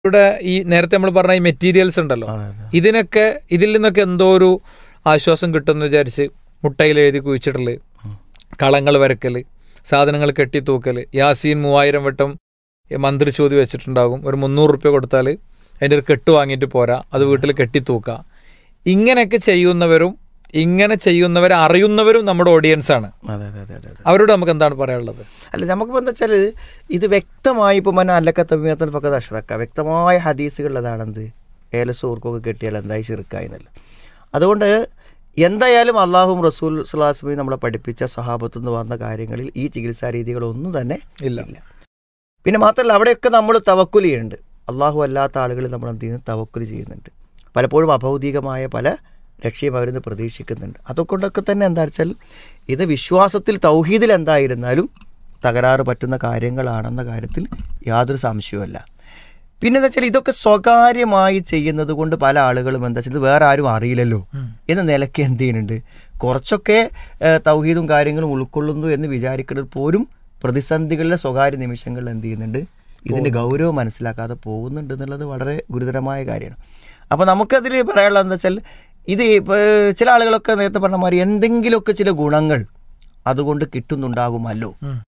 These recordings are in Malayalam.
ഇവിടെ ഈ നേരത്തെ നമ്മൾ പറഞ്ഞ ഈ മെറ്റീരിയൽസ് ഉണ്ടല്ലോ ഇതിനൊക്കെ ഇതിൽ നിന്നൊക്കെ എന്തോ ഒരു ആശ്വാസം കിട്ടുമെന്ന് വിചാരിച്ച് മുട്ടയിൽ എഴുതി കുഴിച്ചിടല് കളങ്ങൾ വരക്കല് സാധനങ്ങൾ കെട്ടിത്തൂക്കല് യാസീൻ മൂവായിരം വട്ടം മന്ത്രി ചോദ്യം വെച്ചിട്ടുണ്ടാകും ഒരു മുന്നൂറ് റുപ്യ കൊടുത്താൽ അതിൻ്റെ ഒരു കെട്ട് വാങ്ങിയിട്ട് പോരാ അത് വീട്ടിൽ കെട്ടിത്തൂക്കുക ഇങ്ങനെയൊക്കെ ചെയ്യുന്നവരും ഇങ്ങനെ ചെയ്യുന്നവരെ അറിയുന്നവരും നമ്മുടെ ഓഡിയൻസ് ആണ് അതെ അതെ അതെ അതെ അവരോട് നമുക്ക് എന്താണ് പറയാനുള്ളത് അല്ല നമുക്കിപ്പോൾ എന്താ വെച്ചാൽ ഇത് വ്യക്തമായി ഇപ്പോൾ മന അല്ലക്കത്തമ്മിയത്തൽ പക്കത്ത് അഷ്റക്ക വ്യക്തമായ ഹദീസുകളിൽ അതാണെന്ത് ഏലസൂർക്കൊക്കെ കിട്ടിയാൽ എന്തായി ഷിർക്കായി എന്നല്ല അതുകൊണ്ട് എന്തായാലും അള്ളാഹും റസൂൽ സുലാസ്മയും നമ്മളെ പഠിപ്പിച്ച സഹാബത്ത് എന്ന് പറഞ്ഞ കാര്യങ്ങളിൽ ഈ ചികിത്സാ രീതികളൊന്നും തന്നെ ഇല്ല ഇല്ല പിന്നെ മാത്രമല്ല അവിടെയൊക്കെ നമ്മൾ തവക്കുൽ ചെയ്യുന്നുണ്ട് അള്ളാഹു അല്ലാത്ത ആളുകൾ നമ്മൾ എന്ത് ചെയ്യുന്നു തവക്കുൽ ചെയ്യുന്നുണ്ട് പലപ്പോഴും അഭൗതികമായ പല ലക്ഷ്യം അവരിന്ന് പ്രതീക്ഷിക്കുന്നുണ്ട് അതുകൊണ്ടൊക്കെ തന്നെ എന്താ വെച്ചാൽ ഇത് വിശ്വാസത്തിൽ തൗഹീദിൽ എന്തായിരുന്നാലും തകരാറ് പറ്റുന്ന കാര്യങ്ങളാണെന്ന കാര്യത്തിൽ യാതൊരു സംശയവുമല്ല പിന്നെ എന്താ വെച്ചാൽ ഇതൊക്കെ സ്വകാര്യമായി ചെയ്യുന്നത് കൊണ്ട് പല ആളുകളും എന്താ വെച്ചാൽ ഇത് വേറെ ആരും അറിയില്ലല്ലോ എന്ന നിലയ്ക്ക് എന്ത് ചെയ്യുന്നുണ്ട് കുറച്ചൊക്കെ ഏഹ്, തൗഹീദും കാര്യങ്ങളും ഉൾക്കൊള്ളുന്നു എന്ന് വിചാരിക്കുന്നത് പോലും പ്രതിസന്ധികളിലെ സ്വകാര്യ നിമിഷങ്ങളിൽ എന്ത് ചെയ്യുന്നുണ്ട് ഇതിന്റെ ഗൗരവം മനസ്സിലാക്കാതെ പോകുന്നുണ്ട് എന്നുള്ളത് വളരെ ഗുരുതരമായ കാര്യമാണ് അപ്പോൾ നമുക്കതിൽ പറയാനുള്ളത് എന്താ വെച്ചാൽ ഇത് ഇപ്പൊ ചില ആളുകളൊക്കെ നേരത്തെ പറഞ്ഞ മാതിരി എന്തെങ്കിലുമൊക്കെ ചില ഗുണങ്ങൾ അതുകൊണ്ട് കിട്ടുന്നുണ്ടാകുമല്ലോ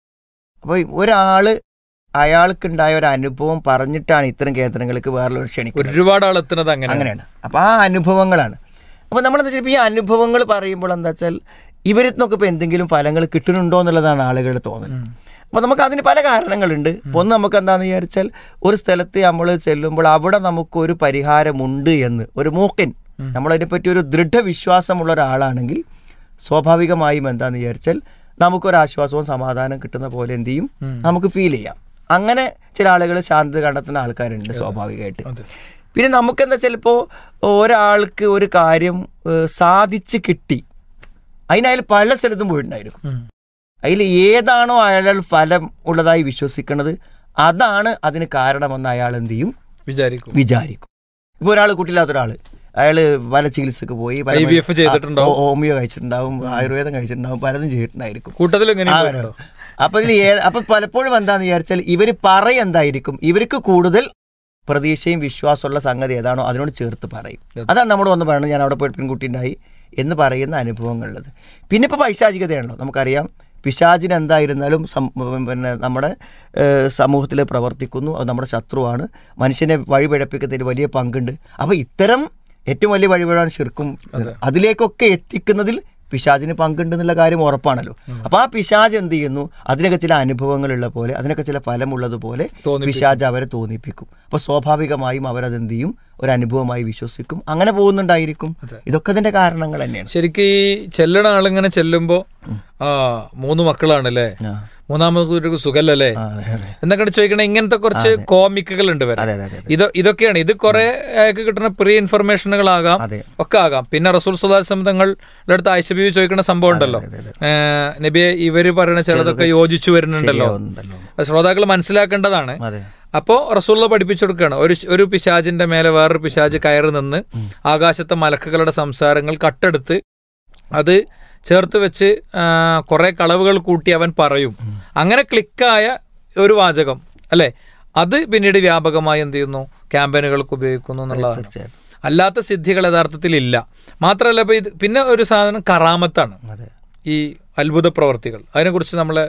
അപ്പോൾ ഒരാള് അയാൾക്കുണ്ടായ ഒരു അനുഭവം പറഞ്ഞിട്ടാണ് ഇത്തരം കേന്ദ്രങ്ങൾക്ക് വേറെ ക്ഷണിക്കുന്നത് ഒരുപാട് ആൾ എത്തുന്നത് അങ്ങനെ അങ്ങനെയാണ് അപ്പോൾ ആ അനുഭവങ്ങളാണ് അപ്പോൾ നമ്മളെന്താ വെച്ചാൽ ഇപ്പോൾ ഈ അനുഭവങ്ങൾ പറയുമ്പോൾ എന്താ വെച്ചാൽ ഇവരിൽ നിന്നൊക്കെ ഇപ്പോൾ എന്തെങ്കിലും ഫലങ്ങൾ കിട്ടുന്നുണ്ടോ എന്നുള്ളതാണ് ആളുകളുടെ തോന്നൽ അപ്പോൾ നമുക്ക് അതിന് പല കാരണങ്ങളുണ്ട് ഇപ്പൊ ഒന്ന് നമുക്ക് എന്താണെന്ന് വിചാരിച്ചാൽ ഒരു സ്ഥലത്ത് നമ്മൾ ചെല്ലുമ്പോൾ അവിടെ നമുക്കൊരു പരിഹാരമുണ്ട് എന്ന് ഒരു മൂക്കൻ നമ്മളതിനെപ്പറ്റി ഒരു ദൃഢവിശ്വാസമുള്ള ഒരാളാണെങ്കിൽ സ്വാഭാവികമായും എന്താണെന്ന് വിചാരിച്ചാൽ നമുക്കൊരാശ്വാസവും സമാധാനം കിട്ടുന്ന പോലെ എന്ത് ചെയ്യും നമുക്ക് ഫീൽ ചെയ്യാം അങ്ങനെ ചില ആളുകൾ ശാന്തത കണ്ടെത്തുന്ന ആൾക്കാരുണ്ട് സ്വാഭാവികമായിട്ട് അതെ. പിന്നെ നമുക്കെന്താ ചിലപ്പോൾ ഒരാൾക്ക് ഒരു കാര്യം ഏഹ്, സാധിച്ച് കിട്ടി അതിനയാൾ പല സ്ഥലത്തും പോയിട്ടുണ്ടായിരിക്കും ഉം. അതിൽ ഏതാണോ അയാൾ ഫലം ഉള്ളതായി വിശ്വസിക്കുന്നത് അതാണ് അതിന് കാരണമെന്ന് അയാൾ എന്ത് ചെയ്യും വിചാരിക്കും വിചാരിക്കും ഇപ്പോൾ ഒരാൾ കുട്ടിയില്ലാത്ത ഒരാൾ അയാൾ പല ചികിത്സക്ക് പോയി പല IVF ചെയ്തിട്ടുണ്ടാവും. ആ, ഹോമിയോ കഴിച്ചിട്ടുണ്ടാവും ആയുർവേദം കഴിച്ചിട്ടുണ്ടാവും പലതും ചെയ്തിട്ടുണ്ടായിരിക്കും കൂട്ടത്തിൽ എങ്ങനെ ആ, വരും. അപ്പൊ ഇതിൽ ഏ- അപ്പൊ പലപ്പോഴും എന്താന്ന് വിചാരിച്ചാൽ ഇവര് പറയെന്തായിരിക്കും ഇവർക്ക് കൂടുതൽ പ്രതീക്ഷയും വിശ്വാസമുള്ള സംഗതി ഏതാണോ അതിനോട് ചേർത്ത് പറയും അതാണ് നമ്മൾ വന്ന് പറയുന്നത് ഞാൻ അവിടെ പോയിട്ട് പെൺകുട്ടി ഉണ്ടായി എന്ന് പറയുന്ന അനുഭവങ്ങളുള്ളത് പിന്നെ ഇപ്പോൾ പൈശാചികതയാണല്ലോ നമുക്കറിയാം പിശാചിന് എന്തായിരുന്നാലും സം- പിന്നെ നമ്മുടെ സമൂഹത്തിൽ പ്രവർത്തിക്കുന്നു അത് നമ്മുടെ ശത്രുവാണ് മനുഷ്യനെ വഴിപിഴപ്പിക്കുന്നതിൽ വലിയ പങ്കുണ്ട് അപ്പോൾ ഇത്തരം ഏറ്റവും വലിയ വഴിപിഴാണ് ശിർക്കും അതിലേക്കൊക്കെ എത്തിക്കുന്നതിൽ പിശാചിന് പങ്കുണ്ടെന്നുള്ള കാര്യം ഉറപ്പാണല്ലോ അപ്പോൾ ആ പിശാജ് എന്ത് ചെയ്യുന്നു അതിനൊക്കെ ചില അനുഭവങ്ങളുള്ള പോലെ അതിനൊക്കെ ചില ഫലമുള്ളതുപോലെ പിശാജ് അവരെ തോന്നിപ്പിക്കും അപ്പോൾ സ്വാഭാവികമായും അവരതെന്ത് ചെയ്യും ഒരു അനുഭവമായി വിശ്വസിക്കും അങ്ങനെ പോകുന്നുണ്ടായിരിക്കും ഇതൊക്കെ അതിന്റെ കാരണങ്ങൾ തന്നെയാണ് ശരിക്കും ഈ ചെല്ലണ ആളിങ്ങനെ ചെല്ലുമ്പോ ആ മൂന്ന് മക്കളാണല്ലേ ആ. മൂന്നാമത് ഒരു സുഖല്ലല്ലേ ആ, അതെ, അതെ. എന്നൊക്കെ ചോദിക്കണ ഇങ്ങനത്തെ കുറച്ച് കോമിക്കുകൾ ഉണ്ട് വരെ അതെ, അതെ, അതെ. ഇത് ഇതൊക്കെയാണ് ഇത് കുറെ അയാൾക്ക് കിട്ടുന്ന പ്രീ ഇൻഫർമേഷനുകളാകാം അതെ. ഒക്കെ ആകാം പിന്നെ റസൂൽ സുദാസം തങ്ങളുടെ അടുത്ത് ഐശബി ചോദിക്കുന്ന സംഭവം ഉണ്ടല്ലോ ഏഹ്, നബിയെ ഇവര് പറയുന്ന ചിലതൊക്കെ യോജിച്ചു വരുന്നുണ്ടല്ലോ ഉണ്ടല്ലോ. അത് ശ്രോതാക്കൾ മനസ്സിലാക്കേണ്ടതാണ് അതെ അപ്പോ റസൂള്ള പഠിപ്പിച്ചു കൊടുക്കുകയാണ് ഒരു ഒരു പിശാജിന്റെ മേലെ വേറൊരു പിശാജ് കയറി നിന്ന് ആകാശത്തെ മലക്കുകളുടെ സംസാരങ്ങൾ കട്ടെടുത്ത് അത് ചേർത്ത് വെച്ച് കുറെ കളവുകൾ കൂട്ടി അവൻ പറയും അങ്ങനെ ക്ലിക്കായ ഒരു വാചകം അല്ലെ അത് പിന്നീട് വ്യാപകമായി എന്ത് ചെയ്യുന്നു ക്യാമ്പയിനുകൾക്ക് ഉപയോഗിക്കുന്നു എന്നുള്ളതാണ് തീർച്ചയായും. അല്ലാത്ത സിദ്ധികൾ യഥാർത്ഥത്തിൽ ഇല്ല മാത്രമല്ല ഇപ്പൊ ഇത് പിന്നെ ഒരു സാധനം കറാമത്താണ് അതെ ഈ അത്ഭുത പ്രവർത്തികൾ അതിനെക്കുറിച്ച് നമ്മളെ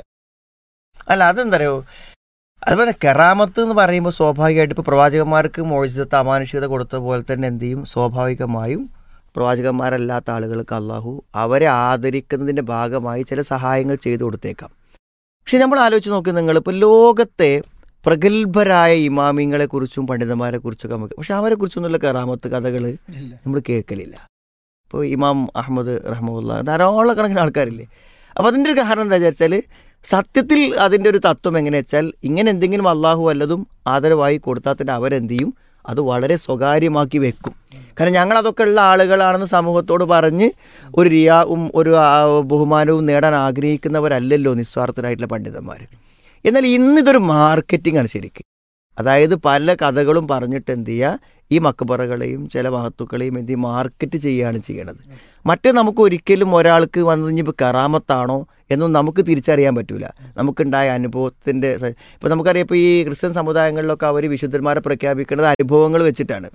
അല്ല അതെന്തറിയോ അതുപോലെ കെറാമത്ത് എന്ന് പറയുമ്പോൾ സ്വാഭാവികമായിട്ട് ഇപ്പോൾ പ്രവാചകന്മാർക്ക് മോചിതത്തെ അമാനുഷികത കൊടുത്ത പോലെ തന്നെ എന്ത് ചെയ്യും സ്വാഭാവികമായും പ്രവാചകന്മാരല്ലാത്ത ആളുകൾക്ക് അള്ളാഹു അവരെ ആദരിക്കുന്നതിൻ്റെ ഭാഗമായി ചില സഹായങ്ങൾ ചെയ്തു കൊടുത്തേക്കാം പക്ഷെ നമ്മൾ ആലോചിച്ച് നോക്കി നിങ്ങൾ ഇപ്പോൾ ലോകത്തെ പ്രഗത്ഭരായ ഇമാമിങ്ങളെ കുറിച്ചും പണ്ഡിതന്മാരെ കുറിച്ചൊക്കെ നമുക്ക് പക്ഷെ അവരെ കുറിച്ചൊന്നുള്ള കറാമത്ത് കഥകൾ നമ്മൾ കേൾക്കലില്ല ഇപ്പോൾ ഇമാം അഹമ്മദ് റഹ്മുല്ല ധാരാളം കണക്കിന് ആൾക്കാരില്ലേ അപ്പോൾ അതിൻ്റെ ഒരു കാരണം എന്താ വിചാരിച്ചാൽ സത്യത്തിൽ അതിൻ്റെ ഒരു തത്വം എങ്ങനെയാ വെച്ചാൽ ഇങ്ങനെ എന്തെങ്കിലും അള്ളാഹു വല്ലതും ആദരവായി കൊടുത്താൽ തന്നെ അവരെന്ത് ചെയ്യും അത് വളരെ സ്വകാര്യമാക്കി വെക്കും കാരണം ഞങ്ങൾ അതൊക്കെ ഉള്ള ആളുകളാണെന്ന് സമൂഹത്തോട് പറഞ്ഞ് ഒരു റിയാവും ഒരു ആ, ബഹുമാനവും നേടാൻ ആഗ്രഹിക്കുന്നവരല്ലല്ലോ നിസ്വാർത്ഥരായിട്ടുള്ള പണ്ഡിതന്മാർ എന്നാൽ ഇന്നിതൊരു മാർക്കറ്റിംഗ് ആണ് ശരിക്കും അതായത് പല കഥകളും പറഞ്ഞിട്ട് എന്ത് ചെയ്യുക ഈ മക്കബറകളെയും ചില മഹത്തുക്കളെയും എന്ത് ചെയ്യും മാർക്കറ്റ് ചെയ്യുകയാണ് ചെയ്യണത് മറ്റേ നമുക്ക് ഒരിക്കലും ഒരാൾക്ക് വന്നത് ഇനിയിപ്പോൾ കറാമത്താണോ എന്നും നമുക്ക് തിരിച്ചറിയാൻ പറ്റൂല നമുക്കുണ്ടായ അനുഭവത്തിൻ്റെ ഇപ്പോൾ നമുക്കറിയാം ഇപ്പോൾ ഈ ക്രിസ്ത്യൻ സമുദായങ്ങളിലൊക്കെ അവർ വിശുദ്ധന്മാരെ പ്രഖ്യാപിക്കുന്നത് അനുഭവങ്ങൾ വെച്ചിട്ടാണ്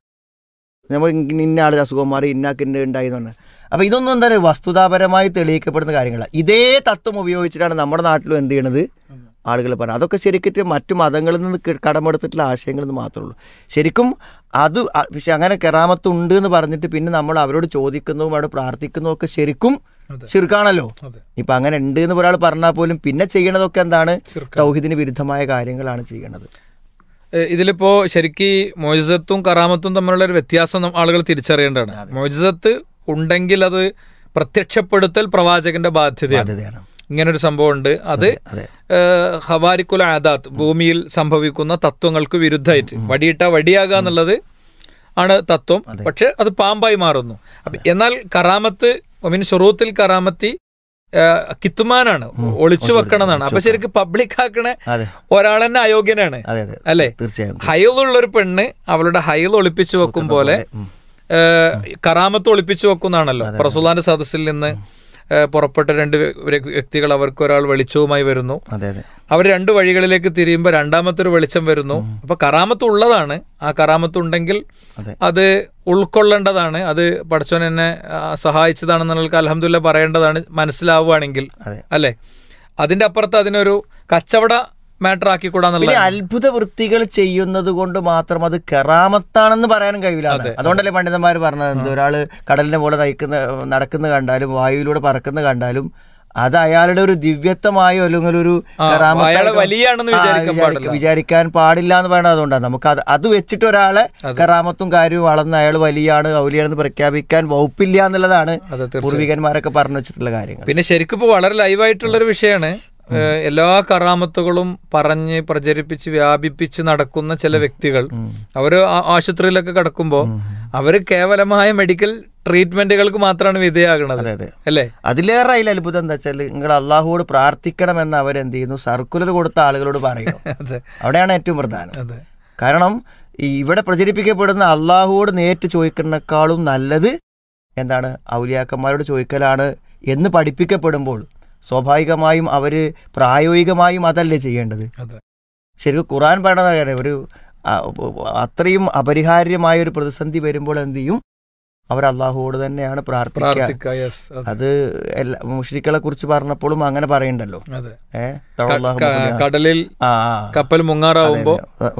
നമ്മൾ ഇന്ന ഇന്ന ആളൊരു അസുഖം മാറി ഇന്നാക്കിൻ്റെ ഉണ്ടായി എന്ന് പറഞ്ഞാൽ അപ്പോൾ ഇതൊന്നും എന്താ പറയുക വസ്തുതാപരമായി തെളിയിക്കപ്പെടുന്ന കാര്യങ്ങളാണ് ഇതേ തത്വം ഉപയോഗിച്ചിട്ടാണ് നമ്മുടെ നാട്ടിലും എന്ത് ചെയ്യണത് ആളുകൾ പറഞ്ഞത് അതൊക്കെ ശരിക്കും മറ്റു മതങ്ങളിൽ നിന്ന് ക- കടമെടുത്തിട്ടുള്ള ആശയങ്ങളെന്ന് മാത്രമേ ഉള്ളൂ ശരിക്കും അത് അ- പക്ഷെ അങ്ങനെ കെറാമത്ത് ഉണ്ട് എന്ന് പറഞ്ഞിട്ട് പിന്നെ നമ്മൾ അവരോട് ചോദിക്കുന്നതും അവിടെ പ്രാർത്ഥിക്കുന്നതും ഒക്കെ ശരിക്കും അതെ. ശിർക്കാണല്ലോ അതെ ഇപ്പം അങ്ങനെ ഉണ്ട് എന്ന് ഒരാൾ പറഞ്ഞാൽ പോലും പിന്നെ ചെയ്യണതൊക്കെ എന്താണ് ശിർക്കാണ്. തൗഹിദിന് വിരുദ്ധമായ കാര്യങ്ങളാണ് ചെയ്യണത് ഏഹ് ഇതിലിപ്പോ ശരിക്ക് മോജിസത്തും കറാമത്തും തമ്മിലുള്ള ഒരു വ്യത്യാസം നം- ആളുകൾ തിരിച്ചറിയേണ്ടതാണ് മോജിസത്ത് ഉണ്ടെങ്കിൽ അത് പ്രത്യക്ഷപ്പെടുത്തൽ പ്രവാചകന്റെ ബാധ്യതയാണ് ബാധ്യതയാണ് ഇങ്ങനൊരു സംഭവം ഉണ്ട് അത് അതെ ഏഹ് ഹവാരിക്കുൽ ആദാത്ത് ഭൂമിയിൽ സംഭവിക്കുന്ന തത്വങ്ങൾക്ക് വിരുദ്ധമായിട്ട് വടിയിട്ട വടിയാകുക എന്നുള്ളത് ആണ് തത്വം പക്ഷെ അത് പാമ്പായി മാറുന്നു അപ്പൊ എന്നാൽ കറാമത്ത് മീൻ ഷുറൂത്തിൽ കറാമത്തി ഏഹ് കിത്തുമാനാണ് ഒളിച്ചു വെക്കണമെന്നാണ് അപ്പൊ ശരിക്കും പബ്ലിക് ആക്കണ അതെ ഒരാൾ തന്നെ അയോഗ്യനാണ് അതെ അതെ അല്ലേ തീർച്ചയായും ഹൈലുള്ള ഒരു പെണ്ണ് അവളുടെ ഹൈൽ ഒളിപ്പിച്ചു വെക്കും പോലെ ഉം. ഏഹ്, കറാമത്ത് ഒളിപ്പിച്ചു വെക്കുന്നാണല്ലോ പ്രസുലാന്റെ സദസ്സിൽ നിന്ന് ഏഹ്, പുറപ്പെട്ട രണ്ട് വ്യ- വ്യക്തികൾ അവർക്ക് ഒരാൾ വെളിച്ചവുമായി വരുന്നു അതെ അതെ അവർ രണ്ട് വഴികളിലേക്ക് തിരിയുമ്പോൾ രണ്ടാമത്തെ ഒരു വെളിച്ചം വരുന്നു അപ്പൊ കറാമത്ത് ഉള്ളതാണ് ആ കറാമത്ത് ഉണ്ടെങ്കിൽ അതെ. അത് ഉൾക്കൊള്ളേണ്ടതാണ് അത് പഠിച്ചോൻ എന്നെ ആ, സഹായിച്ചതാണെന്നുള്ള അലഹമുല്ല പറയേണ്ടതാണ് മനസ്സിലാവുകയാണെങ്കിൽ അതെ. അല്ലെ അതിന്റെ അപ്പുറത്ത് അതിനൊരു കച്ചവട മാറ്റർ ആക്കിക്കൂടാന്നുള്ള പിന്നെ അത്ഭുത വൃത്തികൾ ചെയ്യുന്നത് കൊണ്ട് മാത്രം അത് കെറാമത്താണെന്ന് പറയാനും കഴിയില്ല അതുകൊണ്ടല്ലേ പണ്ഡിതന്മാർ പറഞ്ഞത് എന്ത് ഒരാള് കടലിനെ പോലെ നയിക്കുന്ന നടക്കുന്ന കണ്ടാലും വായുവിലൂടെ പറക്കുന്ന കണ്ടാലും അത് അയാളുടെ ഒരു ദിവ്യത്വമായോ അല്ലെങ്കിൽ ഒരു കറാമത്തായിട്ടോ- അയാളെ വലിയാണെന്ന് ആ, വിചാരിക്കാൻ വിചാരിക്ക- പാടില്ല. വിചാരിക്കാൻ പാടില്ല എന്ന് പറയുന്നത് അതുകൊണ്ടാണ് നമുക്ക് അത് അത് വെച്ചിട്ട് ഒരാളെ കറാമത്തും കാര്യവും വളർന്ന് അയാൾ വലിയാണ് ഔലിയാണെന്ന് പ്രഖ്യാപിക്കാൻ വകുപ്പില്ല എന്നുള്ളതാണ് അതെ, തീർച്ചയായും. പൂർവികന്മാരൊക്കെ പറഞ്ഞു വെച്ചിട്ടുള്ള കാര്യങ്ങൾ പിന്നെ ശരിക്കും ഇപ്പൊ വളരെ ലൈവായിട്ടുള്ള ഒരു വിഷയമാണ് ഏഹ് എല്ലാ കറാമത്തുകളും പറഞ്ഞ് പ്രചരിപ്പിച്ച് വ്യാപിപ്പിച്ച് നടക്കുന്ന ചില വ്യക്തികൾ അവര് ആ- ആശുപത്രിയിലൊക്കെ കിടക്കുമ്പോ അവര് കേവലമായ മെഡിക്കൽ ട്രീറ്റ്മെന്റുകൾക്ക് മാത്രമാണ് വിധേയമാകണത് അതെ അതെ അല്ലേ അതിലേറെ അതിൽ അത്ഭുതം എന്താ വെച്ചാൽ നിങ്ങൾ അള്ളാഹുവോട് പ്രാർത്ഥിക്കണമെന്ന് അവരെന്ത് ചെയ്യുന്നു സർക്കുലർ കൊടുത്ത ആളുകളോട് പറയുന്നു അതെ അവിടെയാണ് ഏറ്റവും പ്രധാനം അതെ കാരണം ഈ ഇവിടെ പ്രചരിപ്പിക്കപ്പെടുന്ന അള്ളാഹുവോട് നേരിട്ട് ചോദിക്കുന്നേക്കാളും നല്ലത് എന്താണ് ഔലിയാക്കന്മാരോട് ചോദിക്കലാണ് എന്ന് പഠിപ്പിക്കപ്പെടുമ്പോൾ സ്വാഭാവികമായും അവർ പ്രായോഗികമായും അതല്ലേ ചെയ്യേണ്ടത് അതെ ശരിക്കും ഖുറാൻ പറയണത് കാര്യം ഒരു ആ, അത്രയും അപരിഹാര്യമായ ഒരു പ്രതിസന്ധി വരുമ്പോൾ എന്ത് ചെയ്യും അവർ അള്ളാഹുവോട് തന്നെയാണ് പ്രാർത്ഥിക്കുക പ്രാർത്ഥിക്ക യെസ് അത് എല്ലാ മുഷ്രിക്കളെ കുറിച്ച് പറഞ്ഞപ്പോഴും അങ്ങനെ പറയണ്ടല്ലോ അതെ ഏഹ് ക- ക- കടലിൽ കപ്പൽ മുങ്ങാറാവുമ്പോ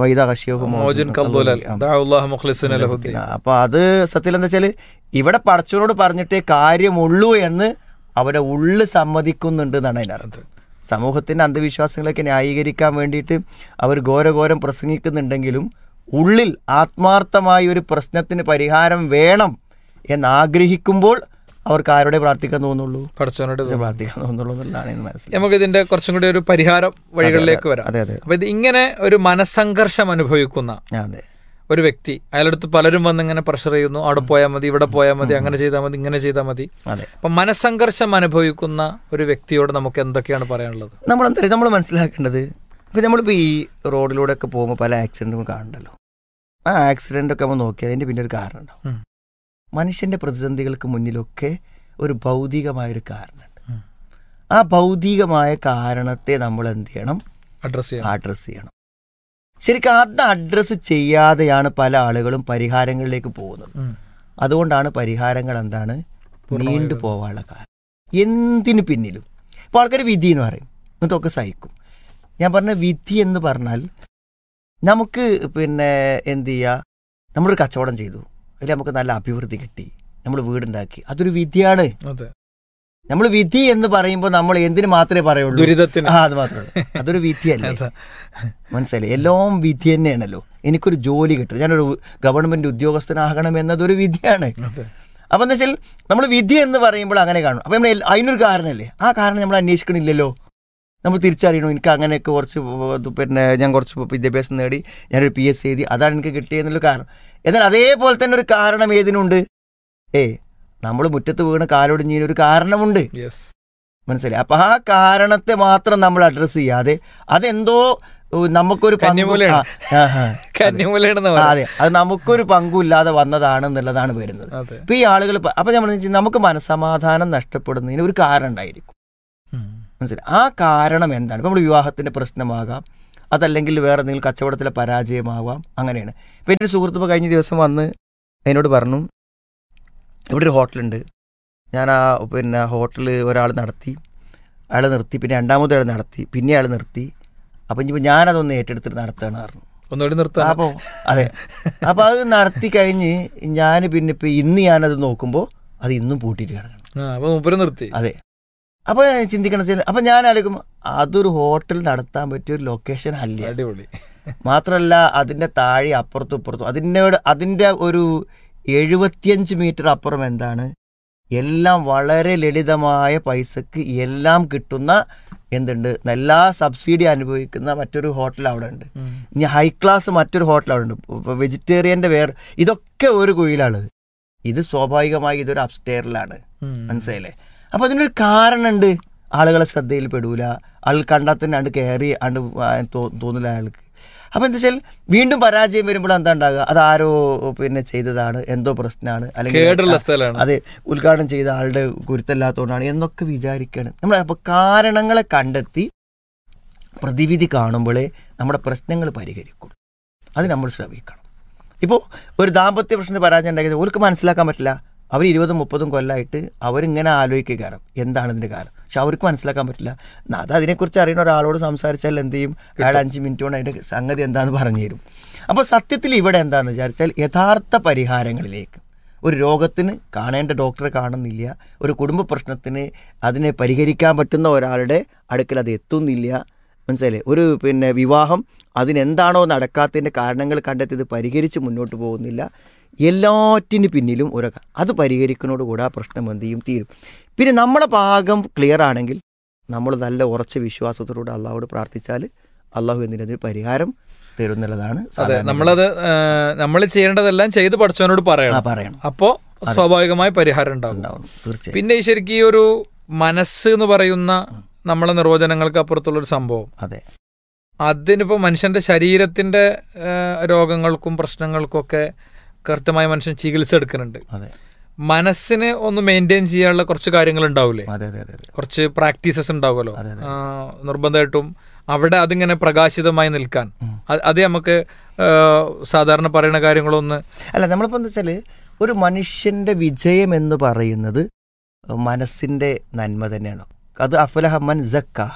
മോജുൻ കബ്ദുലൽ ദഅഉല്ലാഹ മുഖ്ലിസിന ലഹുദ്ദീൻ അപ്പൊ അത് സത്യം എന്താ വെച്ചാല് ഇവിടെ പടച്ചവനോട് പറഞ്ഞിട്ടേ കാര്യമുള്ളൂ എന്ന് അവരെ ഉള്ളു സമ്മതിക്കുന്നുണ്ട് എന്നാണ് അതിനർത്ഥം സമൂഹത്തിന്റെ അന്ധവിശ്വാസങ്ങളൊക്കെ ന്യായീകരിക്കാൻ വേണ്ടിയിട്ട് അവർ ഘോരഘോരം പ്രസംഗിക്കുന്നുണ്ടെങ്കിലും ഉള്ളിൽ ആത്മാർത്ഥമായ ഒരു പ്രശ്നത്തിന് പരിഹാരം വേണം എന്ന് ആഗ്രഹിക്കുമ്പോൾ അവർക്ക് ആരോടെ പ്രാർത്ഥിക്കാൻ തോന്നുള്ളൂ പഠിച്ചവനോട് തോന്നുന്നു. പ്രാർത്ഥിക്കാൻ തോന്നുള്ളൂ എന്നുള്ളതാണ് എന്ന് മനസ്സിലായി നമുക്ക് ഇതിന്റെ കുറച്ചും കൂടി ഒരു പരിഹാര വഴികളിലേക്ക് വരാം അതെ അതെ അപ്പൊ ഇത് ഇങ്ങനെ ഒരു മനസ്സംഘർഷം അനുഭവിക്കുന്ന അതെ ഒരു വ്യക്തി അയാളടുത്ത് പലരും വന്ന് ഇങ്ങനെ പ്രഷർ ചെയ്യുന്നു അവിടെ പോയാൽ മതി ഇവിടെ പോയാൽ മതി അങ്ങനെ ചെയ്താൽ മതി ഇങ്ങനെ ചെയ്താൽ മതി അതെ അപ്പൊ മനസ്സംഘർഷം അനുഭവിക്കുന്ന ഒരു വ്യക്തിയോട് നമുക്ക് എന്തൊക്കെയാണ് പറയാനുള്ളത് നമ്മൾ എന്താ നമ്മൾ മനസ്സിലാക്കേണ്ടത് ഇപ്പം നമ്മളിപ്പോൾ ഈ റോഡിലൂടെ ഒക്കെ പോകുമ്പോൾ പല ആക്സിഡൻറ്റും കാണുന്നുണ്ടല്ലോ ആ ആക്സിഡൻ്റ് ഒക്കെ നമ്മൾ നോക്കിയാൽ അതിൻ്റെ പിന്നെ ഒരു കാരണം ഉണ്ടാവും ഉം. മനുഷ്യൻ്റെ പ്രതിസന്ധികൾക്ക് മുന്നിലൊക്കെ ഒരു ഭൗതികമായൊരു കാരണമുണ്ട് ഉം. ആ ഭൗതികമായ കാരണത്തെ നമ്മൾ എന്ത് ചെയ്യണം അഡ്രസ് ചെയ്യണം അഡ്രസ്സ് ചെയ്യണം ശരിക്കും അത് അഡ്രസ്സ് ചെയ്യാതെയാണ് പല ആളുകളും പരിഹാരങ്ങളിലേക്ക് പോകുന്നത് ഉം. അതുകൊണ്ടാണ് പരിഹാരങ്ങൾ എന്താണ് നീണ്ടു പോവാനുള്ള കാരണം എന്തിനു പിന്നിലും ഇപ്പോൾ ആൾക്കാർ വിധി എന്ന് പറയും എന്നിട്ടൊക്കെ സഹിക്കും ഞാൻ പറഞ്ഞ വിധി എന്ന് പറഞ്ഞാൽ നമുക്ക് പിന്നെ എന്ത് ചെയ്യുക നമ്മളൊരു കച്ചവടം ചെയ്തു അതിൽ നമുക്ക് നല്ല അഭിവൃദ്ധി കിട്ടി നമ്മൾ വീടുണ്ടാക്കി അതൊരു വിധിയാണ് അതെ നമ്മൾ വിധി എന്ന് പറയുമ്പോൾ നമ്മൾ എന്തിനു മാത്രമേ പറയുള്ളൂ ദുരിതത്തിന് ആ അത് മാത്രമേ ഉള്ളൂ അതൊരു വിധിയല്ലേ അതെ. മനസ്സിലായി എല്ലാം വിധി തന്നെയാണല്ലോ എനിക്കൊരു ജോലി കിട്ടും ഞാനൊരു ഗവൺമെന്റ് ഉദ്യോഗസ്ഥനാകണം എന്നതൊരു വിധിയാണ് അതെ അപ്പം എന്താ വെച്ചാൽ നമ്മൾ വിധി എന്ന് പറയുമ്പോൾ അങ്ങനെ കാണും അപ്പം നമ്മൾ എൽ- അതിനൊരു കാരണമല്ലേ ആ കാരണം നമ്മൾ അന്വേഷിക്കണില്ലല്ലോ നമ്മൾ തിരിച്ചറിയണോ എനിക്ക് അങ്ങനെയൊക്കെ കുറച്ച് ഇത് പിന്നെ ഞാൻ കുറച്ച് വിദ്യാഭ്യാസം നേടി ഞാനൊരു പി എസ് എഴുതി അതാണ് എനിക്ക് കിട്ടിയെന്നുള്ള കാരണം എന്നാൽ അതേപോലെ തന്നെ ഒരു കാരണം ഏതിനുണ്ട് ഏ നമ്മൾ മുറ്റത്ത് വീണ് കാലൊടിഞ്ഞതിന് ഒരു കാരണമുണ്ട് യെസ് മനസ്സിലായി അപ്പം ആ കാരണത്തെ മാത്രം നമ്മൾ അഡ്രസ്സ് ചെയ്യാതെ അതെന്തോ ഓ, നമുക്കൊരു പങ്കും- കന്നിമൂലയാണ്. ആ, ആ, ആ. കന്നിമൂലയാണെന്ന് ആ, പറയാം അതെ അത് നമുക്കൊരു പങ്കുമില്ലാതെ വന്നതാണ് എന്നുള്ളതാണ് വരുന്നത് അതെ ഇപ്പൊ ഈ ആളുകൾ അപ്പൊ നമ്മൾ നമുക്ക് മനസമാധാനം നഷ്ടപ്പെടുന്നതിന് ഒരു കാരണം ഉണ്ടായിരിക്കും ഉം. മനസ്സിലായി ആ കാരണം എന്താണ് ഇപ്പൊ നമ്മൾ വിവാഹത്തിന്റെ പ്രശ്നമാകാം അതല്ലെങ്കിൽ വേറെ എന്തെങ്കിലും കച്ചവടത്തിലെ പരാജയമാവാം അങ്ങനെയാണ് ഇപ്പൊ എൻ്റെ ഒരു സുഹൃത്ത് ഇപ്പോൾ കഴിഞ്ഞ ദിവസം വന്ന് എന്നോട് പറഞ്ഞു ഇവിടെ ഒരു ഹോട്ടലുണ്ട് ഞാൻ ആ പിന്നെ ഹോട്ടൽ ഒരാൾ നടത്തി അയാൾ നിർത്തി പിന്നെ രണ്ടാമത് അയാൾ നടത്തി പിന്നെ അയാൾ നിർത്തി അപ്പം ഇനിയിപ്പോൾ ഞാനതൊന്ന് ഏറ്റെടുത്തിട്ട് നടത്തുകയാണ് പറഞ്ഞു ഒന്നുകൂടി നിർത്താം അപ്പോൾ അതെ അപ്പോൾ അത് നടത്തി കഴിഞ്ഞ് ഞാൻ പിന്നെ ഇപ്പോൾ ഇന്ന് ഞാനത് നോക്കുമ്പോൾ അത് ഇന്നും പൂട്ടിയിട്ട് കിടക്കണം ആ അപ്പൊ മൂപ്പര് നിർത്തി അതെ അപ്പോൾ ചിന്തിക്കണം വെച്ചാൽ അപ്പം ഞാൻ ആലോചിക്കും അതൊരു ഹോട്ടൽ നടത്താൻ പറ്റിയ ഒരു ലൊക്കേഷൻ അല്ല അടിപൊളി മാത്രമല്ല അതിൻ്റെ താഴെ അപ്പുറത്തും ഇപ്പുറത്തും അതിനോട് അതിൻ്റെ ഒരു എഴുപത്തിയഞ്ച് മീറ്റർ അപ്പുറം എന്താണ് എല്ലാം വളരെ ലളിതമായ പൈസക്ക് എല്ലാം കിട്ടുന്ന എന്തുണ്ട് എല്ലാ സബ്സിഡി അനുഭവിക്കുന്ന മറ്റൊരു ഹോട്ടൽ അവിടെ ഉണ്ട് ഉം. ഇനി ഹൈ ക്ലാസ് മറ്റൊരു ഹോട്ടൽ അവിടെ ഉണ്ട് ഇപ്പൊ വെജിറ്റേറിയൻ്റെ വേറെ ഇതൊക്കെ ഒരു കുയിലാണത് ഇത് സ്വാഭാവികമായി ഇതൊരു അപ്സ്റ്റെയറിലാണ് ഉം. മനസ്സിലായില്ലേ അപ്പൊ അതിനൊരു കാരണമുണ്ട് ആളുകളെ ശ്രദ്ധയിൽ പെടൂല ആൾ കണ്ടാൽ തന്നെ അണ്ട് കയറി അണ്ട് തോ- തോന്നില്ല അയാൾക്ക് അപ്പൊ എന്താ വെച്ചാൽ വീണ്ടും പരാജയം വരുമ്പോൾ എന്താ ഉണ്ടാകുക അത് ആരോ പിന്നെ ചെയ്തതാണ് എന്തോ പ്രശ്നമാണ് കേടുള്ള സ്ഥലമാണ് അതെ ഉദ്ഘാടനം ചെയ്ത ആളുടെ ഗുരുത്തല്ലാത്തതുകൊണ്ടാണ് എന്നൊക്കെ വിചാരിക്കുകയാണ് നമ്മൾ അപ്പോൾ കാരണങ്ങളെ കണ്ടെത്തി പ്രതിവിധി കാണുമ്പോഴേ നമ്മുടെ പ്രശ്നങ്ങൾ പരിഹരിക്കും അത് നമ്മൾ ശ്രമിക്കണം ഇപ്പോൾ ഒരു ദാമ്പത്യ പ്രശ്നത്തിൽ പരാജയം ഉണ്ടാക്കിയത് അവർക്ക് മനസ്സിലാക്കാൻ പറ്റില്ല അവർ ഇരുപതും മുപ്പതും കൊല്ലമായിട്ട് അവരിങ്ങനെ ആലോചിക്കുക കാരണം എന്താണ് ഇതിൻ്റെ കാരണം പക്ഷെ അവർക്ക് മനസ്സിലാക്കാൻ പറ്റില്ല എന്നാ, അത് അതിനെക്കുറിച്ച് അറിയുന്ന ഒരാളോട് സംസാരിച്ചാൽ എന്ത് ചെയ്യും അയാൾ അഞ്ച് മിനിറ്റ് കൊണ്ട് അതിൻ്റെ സംഗതി എന്താണെന്ന് പറഞ്ഞു തരും അപ്പോൾ സത്യത്തിൽ ഇവിടെ എന്താണെന്ന് വിചാരിച്ചാൽ യഥാർത്ഥ പരിഹാരങ്ങളിലേക്ക് ഒരു രോഗത്തിന് കാണേണ്ട ഡോക്ടറെ കാണുന്നില്ല ഒരു കുടുംബ പ്രശ്നത്തിന് അതിനെ പരിഹരിക്കാൻ പറ്റുന്ന ഒരാളുടെ അടുക്കൽ അത് എത്തുന്നില്ല മനസ്സിലായില്ലേ ഒരു പിന്നെ വിവാഹം അതിനെന്താണോ നടക്കാത്തതിൻ്റെ കാരണങ്ങൾ കണ്ടെത്തി ഇത് പരിഹരിച്ച് മുന്നോട്ട് പോകുന്നില്ല എല്ലാറ്റിന് പിന്നിലും ഒരു അത് പരിഹരിക്കുന്നതോടുകൂടി ആ പ്രശ്നം എന്ത് ചെയ്യും തീരും പിന്നെ നമ്മളെ ഭാഗം ക്ലിയർ ആണെങ്കിൽ നമ്മൾ നല്ല ഉറച്ച വിശ്വാസത്തോടെ അള്ളാഹോട് പ്രാർത്ഥിച്ചാൽ അള്ളാഹു എന്തിനതിന് പരിഹാരം തരും എന്നുള്ളതാണ് അതെ സാധാരണ നമ്മളത് നമ്മൾ ചെയ്യേണ്ടതെല്ലാം ചെയ്ത് പഠിച്ചവനോട് ആ, പറയണം പറയണം അപ്പോ സ്വാഭാവികമായ പരിഹാരം ഉണ്ടാകും ഉണ്ടാവും തീർച്ചയായും പിന്നെ ഈ ശരിക്കും ഈ ഒരു മനസ്സ് എന്ന് പറയുന്ന നമ്മളെ നിർവചനങ്ങൾക്ക് അപ്പുറത്തുള്ള ഒരു സംഭവം അതെ അതിനിപ്പോ മനുഷ്യന്റെ ശരീരത്തിന്റെ ആ, രോഗങ്ങൾക്കും പ്രശ്നങ്ങൾക്കും ഒക്കെ കൃത്യമായി മനുഷ്യൻ ചികിത്സ എടുക്കുന്നുണ്ട് അതെ മനസ്സിനെ ഒന്ന് മെയിൻറ്റെയിൻ ചെയ്യാനുള്ള കുറച്ച് കാര്യങ്ങൾ ഉണ്ടാവില്ലേ അതെ അതെ അതെ അതെ കുറച്ച് പ്രാക്ടീസസ് ഉണ്ടാവുമല്ലോ അതെ, അതെ. ആ, നിർബന്ധമായിട്ടും അവിടെ അതിങ്ങനെ പ്രകാശിതമായി നിൽക്കാൻ ഉം. അത് അത് നമുക്ക് ആ, സാധാരണ പറയുന്ന കാര്യങ്ങളൊന്ന് അല്ല നമ്മളിപ്പോൾ എന്താ വെച്ചാൽ ഒരു മനുഷ്യന്റെ വിജയം എന്ന് പറയുന്നത് മനസ്സിന്റെ നന്മ തന്നെയാണ് അത് അഫലഹമ്മൻ ജക്കാഹ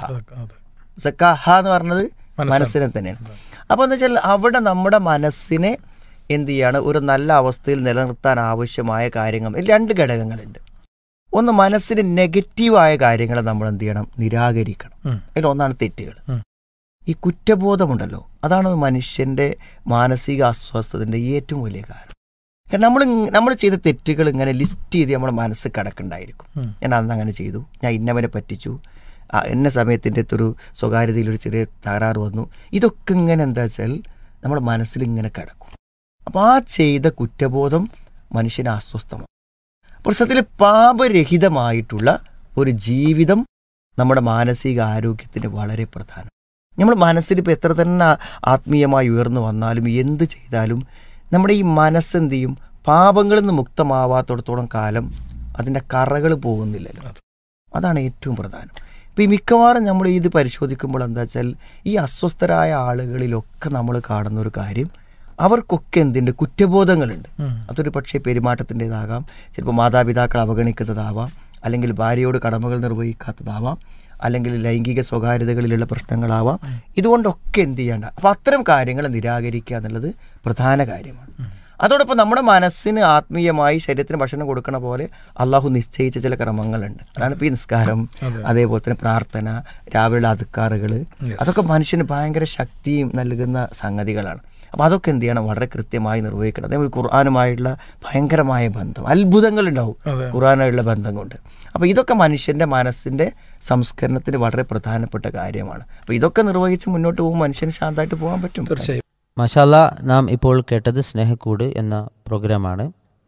സക്കാഹ എന്ന് പറഞ്ഞത് മനസ്സാണ്. മനസ്സിനെ തന്നെയാണ് അപ്പോൾ എന്താ വെച്ചാൽ അവിടെ നമ്മുടെ മനസ്സിനെ എന്ത് ചെയ്യാണ് ഒരു നല്ല അവസ്ഥയിൽ നിലനിർത്താൻ ആവശ്യമായ കാര്യങ്ങൾ ഇതിൽ രണ്ട് ഘടകങ്ങളുണ്ട് ഒന്ന് മനസ്സിന് നെഗറ്റീവായ കാര്യങ്ങളെ നമ്മൾ എന്ത് ചെയ്യണം നിരാകരിക്കണം ഉം. അതിൽ ഒന്നാണ് തെറ്റുകൾ ഉം. ഈ കുറ്റബോധമുണ്ടല്ലോ അതാണ് മനുഷ്യന്റെ മാനസിക അസ്വസ്ഥതന്റെ ഏറ്റവും വലിയ കാരണം കാരണം നമ്മൾ നമ്മൾ ചെയ്ത തെറ്റുകൾ ഇങ്ങനെ ലിസ്റ്റ് ചെയ്ത് നമ്മുടെ മനസ്സ് കിടക്കുന്നുണ്ടായിരിക്കും ഉം. ഞാൻ അന്ന് അങ്ങനെ ചെയ്തു ഞാൻ ഇന്നവനെ പറ്റിച്ചു ആ, എന്ന സമയത്തിൻ്റെ ഒരു സ്വകാര്യതയിലൊരു ചെറിയ തകരാറ് വന്നു ഇതൊക്കെ ഇങ്ങനെ എന്താ വെച്ചാൽ നമ്മുടെ മനസ്സിൽ ഇങ്ങനെ കിടക്കും അപ്പോൾ ആ ചെയ്ത കുറ്റബോധം മനുഷ്യനെ അസ്വസ്ഥമാണ് പ്രശ്നത്തിൽ പാപരഹിതമായിട്ടുള്ള ഒരു ജീവിതം നമ്മുടെ മാനസിക ആരോഗ്യത്തിന് വളരെ പ്രധാനം നമ്മൾ മനസ്സിൽ ഇപ്പോൾ എത്ര തന്നെ ആത്മീയമായി ഉയർന്നു വന്നാലും എന്ത് ചെയ്താലും നമ്മുടെ ഈ മനസ്സെന്ത് ചെയ്യും പാപങ്ങളിൽ നിന്ന് മുക്തമാവാത്തിടത്തോളം കാലം അതിൻ്റെ കറകൾ പോകുന്നില്ലല്ലോ അതാണ് ഏറ്റവും പ്രധാനം ഇപ്പം ഈ മിക്കവാറും നമ്മൾ ഇത് പരിശോധിക്കുമ്പോൾ എന്താ വെച്ചാൽ ഈ അസ്വസ്ഥരായ ആളുകളിലൊക്കെ നമ്മൾ കാണുന്ന ഒരു കാര്യം അവർക്കൊക്കെ എന്തുണ്ട് കുറ്റബോധങ്ങളുണ്ട് ഉം. അതൊരു പക്ഷേ പെരുമാറ്റത്തിൻ്റെതാകാം ചിലപ്പോൾ മാതാപിതാക്കൾ അവഗണിക്കുന്നതാവാം അല്ലെങ്കിൽ ഭാര്യയോട് കടമകൾ നിർവഹിക്കാത്തതാവാം അല്ലെങ്കിൽ ലൈംഗിക സ്വകാര്യതകളിലുള്ള പ്രശ്നങ്ങളാവാം ഇതുകൊണ്ടൊക്കെ എന്ത് ചെയ്യേണ്ട അപ്പം അത്തരം കാര്യങ്ങൾ നിരാകരിക്കുക എന്നുള്ളത് പ്രധാന കാര്യമാണ് അതോടൊപ്പം നമ്മുടെ മനസ്സിന് ആത്മീയമായി ശരീരത്തിന് ഭക്ഷണം കൊടുക്കണ പോലെ അള്ളാഹു നിശ്ചയിച്ച ചില ക്രമങ്ങളുണ്ട് അതാണ് ഇപ്പോൾ ഈ നിസ്കാരം അതെ. അതേപോലെ തന്നെ പ്രാർത്ഥന രാവിലെ അതുക്കാറുകൾ Yes. അതൊക്കെ മനുഷ്യന് ഭയങ്കര ശക്തിയും നൽകുന്ന സംഗതികളാണ് അപ്പോൾ അതൊക്കെ എന്ത് ചെയ്യണം വളരെ കൃത്യമായി നിർവഹിക്കണം അതേപോലെ ഖുർആാനുമായുള്ള ഭയങ്കരമായ ബന്ധം അത്ഭുതങ്ങൾ ഉണ്ടാവും അതെ. ഖുർആാനായുള്ള ബന്ധം കൊണ്ട് അപ്പോൾ ഇതൊക്കെ മനുഷ്യൻ്റെ മനസ്സിൻ്റെ സംസ്കരണത്തിന് വളരെ പ്രധാനപ്പെട്ട കാര്യമാണ് അപ്പോൾ ഇതൊക്കെ നിർവഹിച്ച് മുന്നോട്ട് പോകുമ്പോൾ മനുഷ്യന് ശാന്തമായിട്ട് പോകാൻ പറ്റും തീർച്ചയായും മഷാല നാം ഇപ്പോൾ കേട്ടത് സ്നേഹക്കൂട് എന്ന പ്രോഗ്രാമാണ്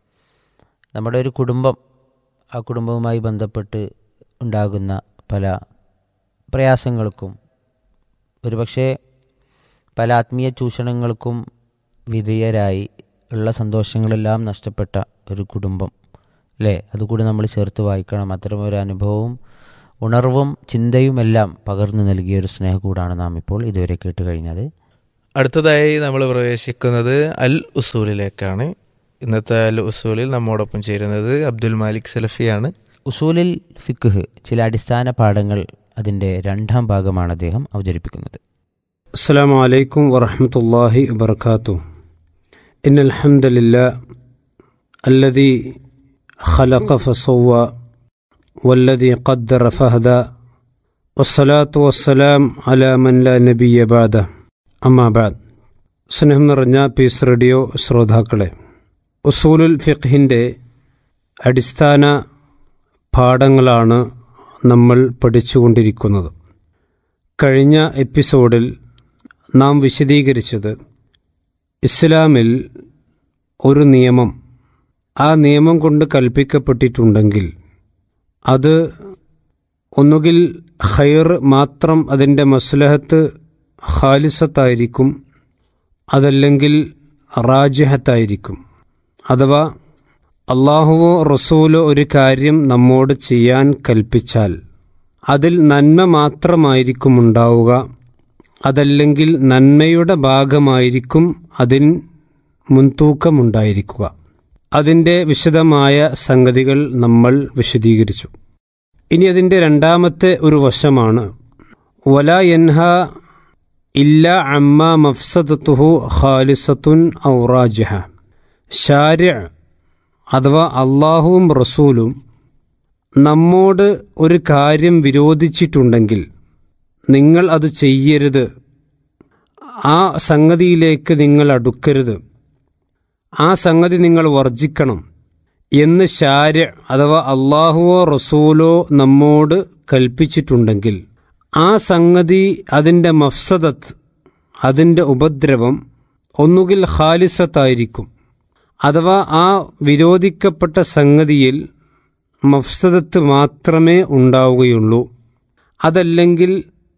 നമ്മുടെ ഒരു കുടുംബം ആ കുടുംബവുമായി ബന്ധപ്പെട്ട് ഉണ്ടാകുന്ന പല പ്രയാസങ്ങൾക്കും ഒരുപക്ഷെ പല ആത്മീയ ചൂഷണങ്ങൾക്കും വിധേയരായി ഉള്ള സന്തോഷങ്ങളെല്ലാം നഷ്ടപ്പെട്ട ഒരു കുടുംബം അല്ലേ അതുകൂടി നമ്മൾ ചേർത്ത് വായിക്കണം അത്തരമൊരു അനുഭവവും ഉണർവും ചിന്തയുമെല്ലാം പകർന്നു നൽകിയ ഒരു സ്നേഹക്കൂടാണ് നാം ഇപ്പോൾ ഇതുവരെ കേട്ട് കഴിഞ്ഞത് അടുത്തതായി നമ്മൾ പ്രവേശിക്കുന്നത് അൽ ഉസൂലിലേക്കാണ് ഇന്നത്തെ അൽ ഉസൂലിൽ നമ്മോടൊപ്പം ചേരുന്നത് അബ്ദുൽ മാലിക് സലഫിയാണ് ഉസൂലിൽ ഫിഖ് ചില അടിസ്ഥാന പാഠങ്ങൾ അതിൻ്റെ രണ്ടാം ഭാഗമാണ് അദ്ദേഹം അവതരിപ്പിക്കുന്നത് السلام عليكم ورحمة الله وبركاته إن الحمد لله الذي خلق فسوى والذي قدر فهدى والصلاة والسلام على من لا نبي بعده أما بعد സ്നേഹം നിറഞ്ഞ പീസ് റേഡിയോ ശ്രോതാക്കളെ ഉസൂലുൽ ഫിഖ്ഹിൻ്റെ അടിസ്ഥാന പാഠങ്ങളാണ് നമ്മൾ പഠിച്ചുകൊണ്ടിരിക്കുന്നത് കഴിഞ്ഞ എപ്പിസോഡിൽ നാം വിശദീകരിച്ചത് ഇസ്ലാമിൽ ഒരു നിയമം ആ നിയമം കൊണ്ട് കൽപ്പിക്കപ്പെട്ടിട്ടുണ്ടെങ്കിൽ അത് ഒന്നുകിൽ ഹൈർ മാത്രം അതിൻ്റെ മസ്ലഹത്ത് ഖാലിസത്തായിരിക്കും അതല്ലെങ്കിൽ റാജിഹത്തായിരിക്കും അഥവാ അള്ളാഹുവോ റസൂലോ ഒരു കാര്യം നമ്മോട് ചെയ്യാൻ കൽപ്പിച്ചാൽ അതിൽ നന്മ മാത്രമായിരിക്കും ഉണ്ടാവുക അതല്ലെങ്കിൽ നന്മയുടെ ഭാഗമായിരിക്കും അതിന് മുൻതൂക്കമുണ്ടായിരിക്കുക അതിൻ്റെ വിശദമായ സംഗതികൾ നമ്മൾ വിശദീകരിച്ചു ഇനി അതിൻ്റെ രണ്ടാമത്തെ ഒരു വശമാണ് വല യൻഹ ഇല്ല അമ്മ മഫ്സദത്തുഹു ഖാലിസത്തുൻ ഔറാജിഹ ഷാര്യ അഥവാ അള്ളാഹുവും റസൂലും നമ്മോട് ഒരു കാര്യം വിരോധിച്ചിട്ടുണ്ടെങ്കിൽ നിങ്ങൾ അത് ചെയ്യരുത് ആ സംഗതിയിലേക്ക് നിങ്ങൾ അടുക്കരുത് ആ സംഗതി നിങ്ങൾ വർജിക്കണം എന്ന് ശാര്യ അഥവാ അള്ളാഹുവോ റസൂലോ നമ്മോട് കൽപ്പിച്ചിട്ടുണ്ടെങ്കിൽ ആ സംഗതി അതിൻ്റെ മഫ്സദത്ത് അതിൻ്റെ ഉപദ്രവം ഒന്നുകിൽ ഖാലിസത്തായിരിക്കും അഥവാ ആ വിരോധിക്കപ്പെട്ട സംഗതിയിൽ മഫ്സദത്ത് മാത്രമേ ഉണ്ടാവുകയുള്ളൂ അതല്ലെങ്കിൽ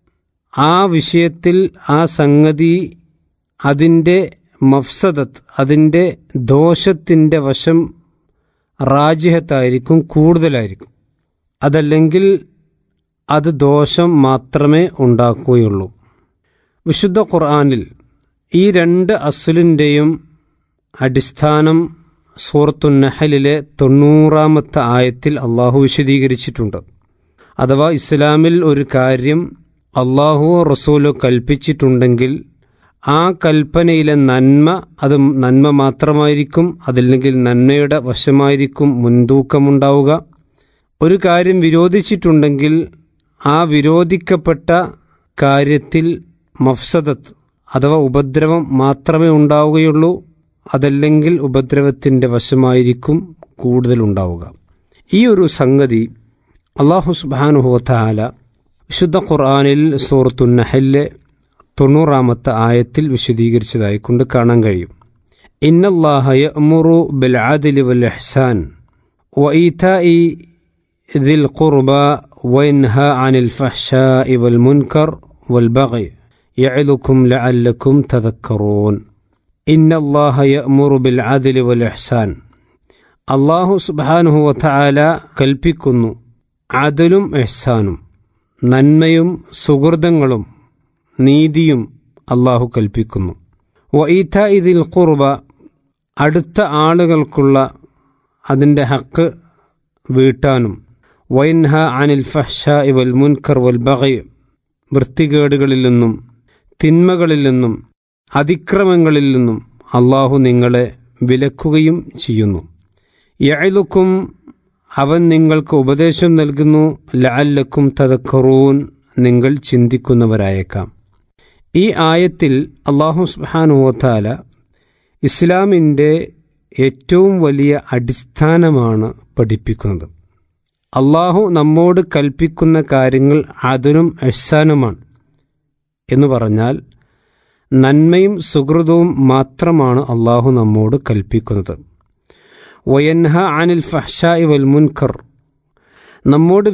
ആ വിഷയത്തിൽ ആ സംഗതി അതിൻ്റെ മഫ്സദത്ത് അതിൻ്റെ ദോഷത്തിൻ്റെ വശം റാജിഹത്തായിരിക്കും കൂടുതലായിരിക്കും അതല്ലെങ്കിൽ അത് ദോഷം മാത്രമേ ഉണ്ടാക്കുകയുള്ളൂ വിശുദ്ധ ഖുർആാനിൽ ഈ രണ്ട് അസുലിൻ്റെയും അടിസ്ഥാനം സൂറത്തു നഹലിലെ തൊണ്ണൂറാമത്തെ ആയത്തിൽ അള്ളാഹു വിശദീകരിച്ചിട്ടുണ്ട് അഥവാ ഇസ്ലാമിൽ ഒരു കാര്യം അള്ളാഹുവോ റസൂലോ കൽപ്പിച്ചിട്ടുണ്ടെങ്കിൽ ആ കൽപ്പനയിലെ നന്മ അത് നന്മ മാത്രമായിരിക്കും അതല്ലെങ്കിൽ നന്മയുടെ വശമായിരിക്കും മുൻതൂക്കമുണ്ടാവുക ഒരു കാര്യം വിരോധിച്ചിട്ടുണ്ടെങ്കിൽ ആ വിരോധിക്കപ്പെട്ട കാര്യത്തിൽ മഫ്സദത്ത് അഥവാ ഉപദ്രവം മാത്രമേ ഉണ്ടാവുകയുള്ളൂ അതല്ലെങ്കിൽ ഉപദ്രവത്തിൻ്റെ വശമായിരിക്കും കൂടുതലുണ്ടാവുക ഈ ഒരു സംഗതി അള്ളാഹു സുബാനുഹോത്താല വിശുദ്ധ ഖുർആാനിൽ സൂറത്തു നഹലിലെ തൊണ്ണൂറാമത്തെ ആയത്തിൽ വിശദീകരിച്ചതായി കൊണ്ട് കാണാൻ കഴിയും ഇന്നല്ലാഹ യഅ്മുറു ബിൽ ആദിലി വൽ ഇഹ്സാൻ വഇതാഇ ദിൽ ഖുർബ വയൻഹ അനിൽ ഫഹ്ശാഇ വൽ മുൻകർ വൽ ബഗി യഅലുക്കും ലഅല്ലക്കും തദക്കറൂൻ ഇന്നല്ലാഹ യഅ്മുറു ബിൽ ആദിലി വൽ ഇഹ്സാൻ അള്ളാഹു സുബ്ഹാനഹു വതആല കൽപ്പിക്കുന്നു അദലും ഇഹ്സാനും നന്മയും സുഹൃതങ്ങളും നീതിയും അള്ളാഹു കൽപ്പിക്കുന്നു വഈത്ത ഇതിൽ കുർബ അടുത്ത ആളുകൾക്കുള്ള അതിൻ്റെ ഹക്ക് വീട്ടാനും വൈൻഹ അനിൽ ഫഹ്ഷ വൽ മുൻകർ വൽ ബഗൈ വൃത്തികേടുകളിൽ നിന്നും തിന്മകളിൽ നിന്നും അതിക്രമങ്ങളിൽ നിന്നും അള്ളാഹു നിങ്ങളെ വിലക്കുകയും ചെയ്യുന്നു യഅലുക്കും അവൻ നിങ്ങൾക്ക് ഉപദേശം നൽകുന്നു ലഅല്ലക്കും തദക്കറൂൻ നിങ്ങൾ ചിന്തിക്കുന്നവരായേക്കാം ഈ ആയത്തിൽ അള്ളാഹു സുബാനുവത്താല ഇസ്ലാമിൻ്റെ ഏറ്റവും വലിയ അടിസ്ഥാനമാണ് പഠിപ്പിക്കുന്നത് അള്ളാഹു നമ്മോട് കൽപ്പിക്കുന്ന കാര്യങ്ങൾ അതിനും എഹ്സാനുമാണ് എന്ന് പറഞ്ഞാൽ നന്മയും സുഹൃതവും മാത്രമാണ് അള്ളാഹു നമ്മോട് കൽപ്പിക്കുന്നത് വയൻഹ അനിൽ ഫഹ്ഷായി വൽ മുൻകർ നമ്മോട്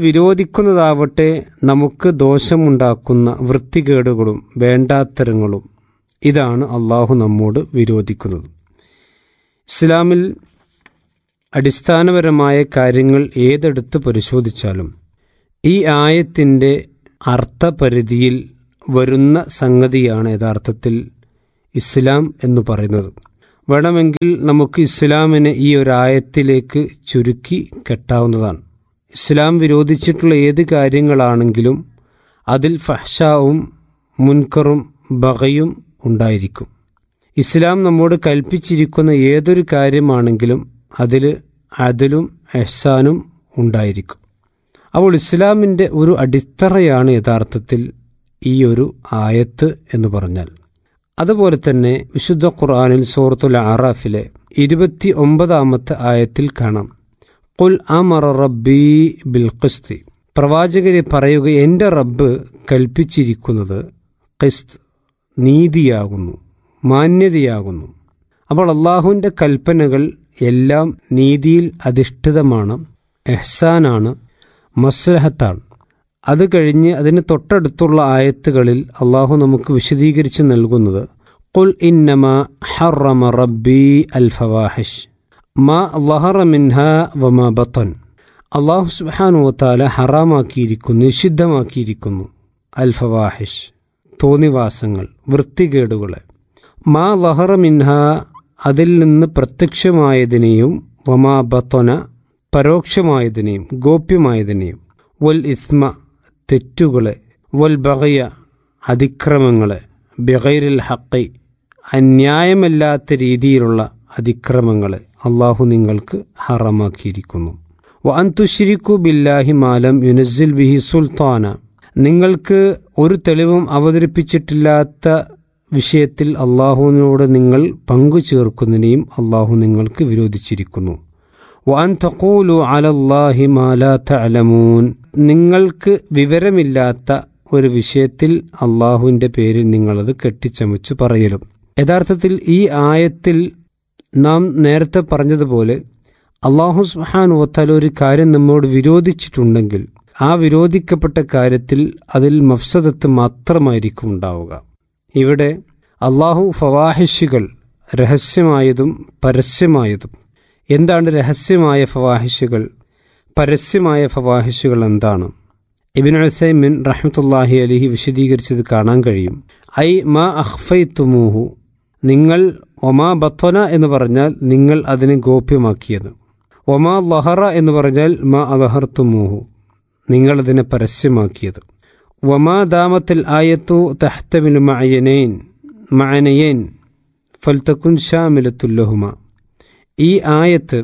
വിരോധിക്കുന്നതാവട്ടെ നമുക്ക് ദോഷമുണ്ടാക്കുന്ന വൃത്തികേടുകളും വേണ്ടാത്തരങ്ങളും ഇതാണ് അള്ളാഹു നമ്മോട് വിരോധിക്കുന്നത് ഇസ്ലാമിൽ അടിസ്ഥാനപരമായ കാര്യങ്ങൾ ഏതെടുത്ത് പരിശോധിച്ചാലും ഈ ആയത്തിൻ്റെ അർത്ഥപരിധിയിൽ വരുന്ന സംഗതിയാണ് യഥാർത്ഥത്തിൽ ഇസ്ലാം എന്ന് പറയുന്നത് വേണമെങ്കിൽ നമുക്ക് ഇസ്ലാമിനെ ഈ ഒരു ആയത്തിലേക്ക് ചുരുക്കി കെട്ടാവുന്നതാണ് ഇസ്ലാം വിരോധിച്ചിട്ടുള്ള ഏത് കാര്യങ്ങളാണെങ്കിലും അതിൽ ഫഹ്ഷാവും മുൻകറും ബഹയും ഉണ്ടായിരിക്കും ഇസ്ലാം നമ്മോട് കൽപ്പിച്ചിരിക്കുന്ന ഏതൊരു കാര്യമാണെങ്കിലും അതിൽ അതിലും എഹ്സാനും ഉണ്ടായിരിക്കും അപ്പോൾ ഇസ്ലാമിൻ്റെ ഒരു അടിത്തറയാണ് യഥാർത്ഥത്തിൽ ഈ ഒരു ആയത്ത് എന്ന് പറഞ്ഞാൽ അതുപോലെ തന്നെ വിശുദ്ധ ഖുർആാനിൽ സൂറത്തുൽ ആറാഫിലെ ഇരുപത്തി ഒമ്പതാമത്തെ ആയത്തിൽ കാണാം കുൽ അമറ റബ്ബി ബിൽ ഖിസ്തി പ്രവാചകരെ പറയുക എൻ്റെ റബ്ബ് കൽപ്പിച്ചിരിക്കുന്നത് ഖിസ്ത് നീതിയാകുന്നു മാന്യതയാകുന്നു അപ്പോൾ അള്ളാഹുവിൻ്റെ കൽപ്പനകൾ എല്ലാം നീതിയിൽ അധിഷ്ഠിതമാണ് എഹ്സാനാണ് മസ്ലഹത്താണ് അത് കഴിഞ്ഞ് അതിന് തൊട്ടടുത്തുള്ള ആയത്തുകളിൽ അള്ളാഹു നമുക്ക് വിശദീകരിച്ച് നൽകുന്നത് കുൽ ഇന്നമ ഹറമ റബ്ബി അൽ ഫവാഹിഷ് മാ ലഹറ മിൻഹ വമ ബത്തൻ അള്ളാഹു സുബാനുവത്താല ഹറാമാക്കിയിരിക്കുന്നു നിഷിദ്ധമാക്കിയിരിക്കുന്നു അൽ ഫവാഹിഷ് തോന്നിവാസങ്ങൾ വൃത്തികേടുകളെ മാ ലഹറ മിൻഹ അതിൽ നിന്ന് പ്രത്യക്ഷമായതിനെയും വമാ ബത്തന പരോക്ഷമായതിനെയും ഗോപ്യമായതിനെയും വൽ ഇസ്മ തെറ്റുകളെ വൽ ബഹയ അതിക്രമങ്ങളെ ബഗൈരിൽ ഹക്കി അന്യായമല്ലാത്ത രീതിയിലുള്ള അതിക്രമങ്ങളെ അള്ളാഹു നിങ്ങൾക്ക് ഹറമാക്കിയിരിക്കുന്നു വ അന്തുഷിരിക്കു ബില്ലാഹി മാലം യുനസിൽ ബിഹി സുൽത്താന നിങ്ങൾക്ക് ഒരു തെളിവും അവതരിപ്പിച്ചിട്ടില്ലാത്ത വിഷയത്തിൽ അള്ളാഹുവിനോട് നിങ്ങൾ പങ്കു ചേർക്കുന്നതിനെയും അള്ളാഹു നിങ്ങൾക്ക് വിരോധിച്ചിരിക്കുന്നു വൻ തഖൂലു അലല്ലാഹി മാലാ തഅലമൂൻ നിങ്ങൾക്ക് വിവരമില്ലാത്ത ഒരു വിഷയത്തിൽ അള്ളാഹുവിൻ്റെ പേരിൽ നിങ്ങളത് കെട്ടിച്ചമച്ചു പറയലും യഥാർത്ഥത്തിൽ ഈ ആയത്തിൽ നാം നേരത്തെ പറഞ്ഞതുപോലെ അള്ളാഹു സുഹാൻ ഒത്താൽ ഒരു കാര്യം നമ്മോട് വിരോധിച്ചിട്ടുണ്ടെങ്കിൽ ആ വിരോധിക്കപ്പെട്ട കാര്യത്തിൽ അതിൽ മഫ്സദത്ത് മാത്രമായിരിക്കും ഉണ്ടാവുക ഇവിടെ അള്ളാഹു ഫവാഹിഷുകൾ രഹസ്യമായതും പരസ്യമായതും എന്താണ് രഹസ്യമായ ഫവാഹിഷുകൾ പരസ്യമായ ഫവാഹിഷുകൾ എന്താണ് ഇബിൻ അസൈമിൻ റഹ്മത്തുല്ലാഹി അലിഹി വിശദീകരിച്ചത് കാണാൻ കഴിയും ഐ മാ അഹ്ഫൈ തുമൂഹു നിങ്ങൾ ഒമാ ബത്വന എന്ന് പറഞ്ഞാൽ നിങ്ങൾ അതിനെ ഗോപ്യമാക്കിയത് ഒമാ ലഹറ എന്ന് പറഞ്ഞാൽ മാ അലഹർ തുമൂഹു നിങ്ങൾ അതിനെ പരസ്യമാക്കിയത് വമാ ദാമത്തിൽ ആയത്തു തഹ്തമിൽ മഅയനൈൻ മഅനയൈൻ ഫൽത്തക്കുൻ ഷാമിലത്തുല്ലഹുമ ഈ ആയത്ത്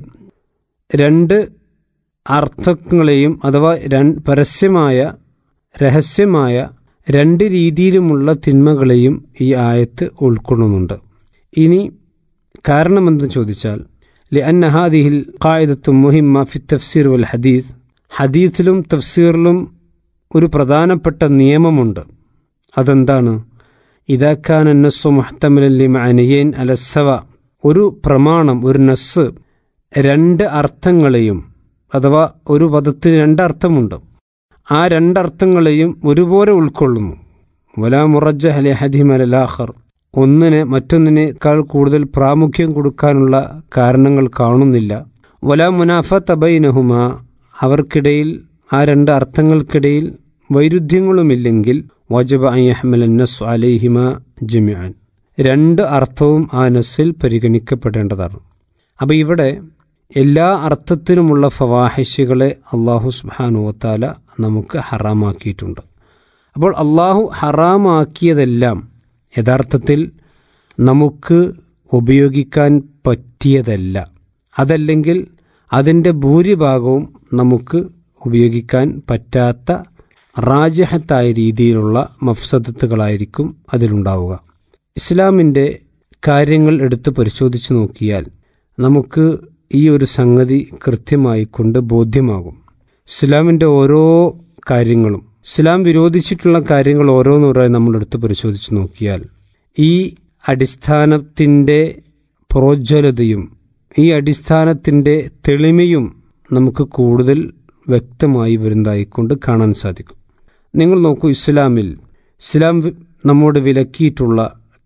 രണ്ട് അർത്ഥങ്ങളെയും അഥവാ പരസ്യമായ രഹസ്യമായ രണ്ട് രീതിയിലുമുള്ള തിന്മകളെയും ഈ ആയത്ത് ഉൾക്കൊള്ളുന്നുണ്ട് ഇനി കാരണമെന്ത് ചോദിച്ചാൽ ലി അന്നഹാദിഹിൽ ഖായിദത്തു മുഹിമ്മ ഫി തഫ്സീർ വൽ ഹദീസ് ഹദീസിലും തഫ്സീറിലും ഒരു പ്രധാനപ്പെട്ട നിയമമുണ്ട് അതെന്താണ് ഇതാക്കാൻ നസ്സു മുഹത്തമലി മഅനയേൻ അലസവ ഒരു പ്രമാണം ഒരു നസ് രണ്ട് അർത്ഥങ്ങളെയും അഥവാ ഒരു പദത്തിന് രണ്ടർത്ഥമുണ്ട് ആ രണ്ടർത്ഥങ്ങളെയും ഒരുപോലെ ഉൾക്കൊള്ളുന്നു വലാ മുറജ അലി ഹദിം അലാഖർ ഒന്നിന് മറ്റൊന്നിനേക്കാൾ കൂടുതൽ പ്രാമുഖ്യം കൊടുക്കാനുള്ള കാരണങ്ങൾ കാണുന്നില്ല വലാ മുനാഫ തബൈനഹുമ അവർക്കിടയിൽ ആ രണ്ട് അർത്ഥങ്ങൾക്കിടയിൽ വൈരുദ്ധ്യങ്ങളുമില്ലെങ്കിൽ വജബ അയ്യഹ്മൽ നസ് അലൈഹിമ ജമിഅൻ രണ്ട് അർത്ഥവും ആ നസ്സിൽ പരിഗണിക്കപ്പെടേണ്ടതാണ് അപ്പോൾ ഇവിടെ എല്ലാ അർത്ഥത്തിനുമുള്ള ഫവാഹിഷുകളെ അള്ളാഹു സുബാനുവത്താല നമുക്ക് ഹറാമാക്കിയിട്ടുണ്ട് അപ്പോൾ അള്ളാഹു ഹറാമാക്കിയതെല്ലാം യഥാർത്ഥത്തിൽ നമുക്ക് ഉപയോഗിക്കാൻ പറ്റിയതല്ല അതല്ലെങ്കിൽ അതിൻ്റെ ഭൂരിഭാഗവും നമുക്ക് ഉപയോഗിക്കാൻ പറ്റാത്ത റാജഹത്തായ രീതിയിലുള്ള മഫ്സദത്തുകളായിരിക്കും അതിലുണ്ടാവുക ഇസ്ലാമിൻ്റെ കാര്യങ്ങൾ എടുത്ത് പരിശോധിച്ച് നോക്കിയാൽ നമുക്ക് ഈ ഒരു സംഗതി കൃത്യമായി കൊണ്ട് ബോധ്യമാകും ഇസ്ലാമിൻ്റെ ഓരോ കാര്യങ്ങളും ഇസ്ലാം വിരോധിച്ചിട്ടുള്ള കാര്യങ്ങൾ ഓരോന്നോരായി നമ്മൾ എടുത്ത് പരിശോധിച്ച് നോക്കിയാൽ ഈ അടിസ്ഥാനത്തിൻ്റെ പ്രോജ്വലതയും ഈ അടിസ്ഥാനത്തിൻ്റെ തെളിമയും നമുക്ക് കൂടുതൽ വ്യക്തമായി വരുന്നതായിക്കൊണ്ട് കാണാൻ സാധിക്കും നിങ്ങൾ നോക്കൂ ഇസ്ലാമിൽ ഇസ്ലാം നമ്മോട് വിലക്കിയിട്ടുള്ള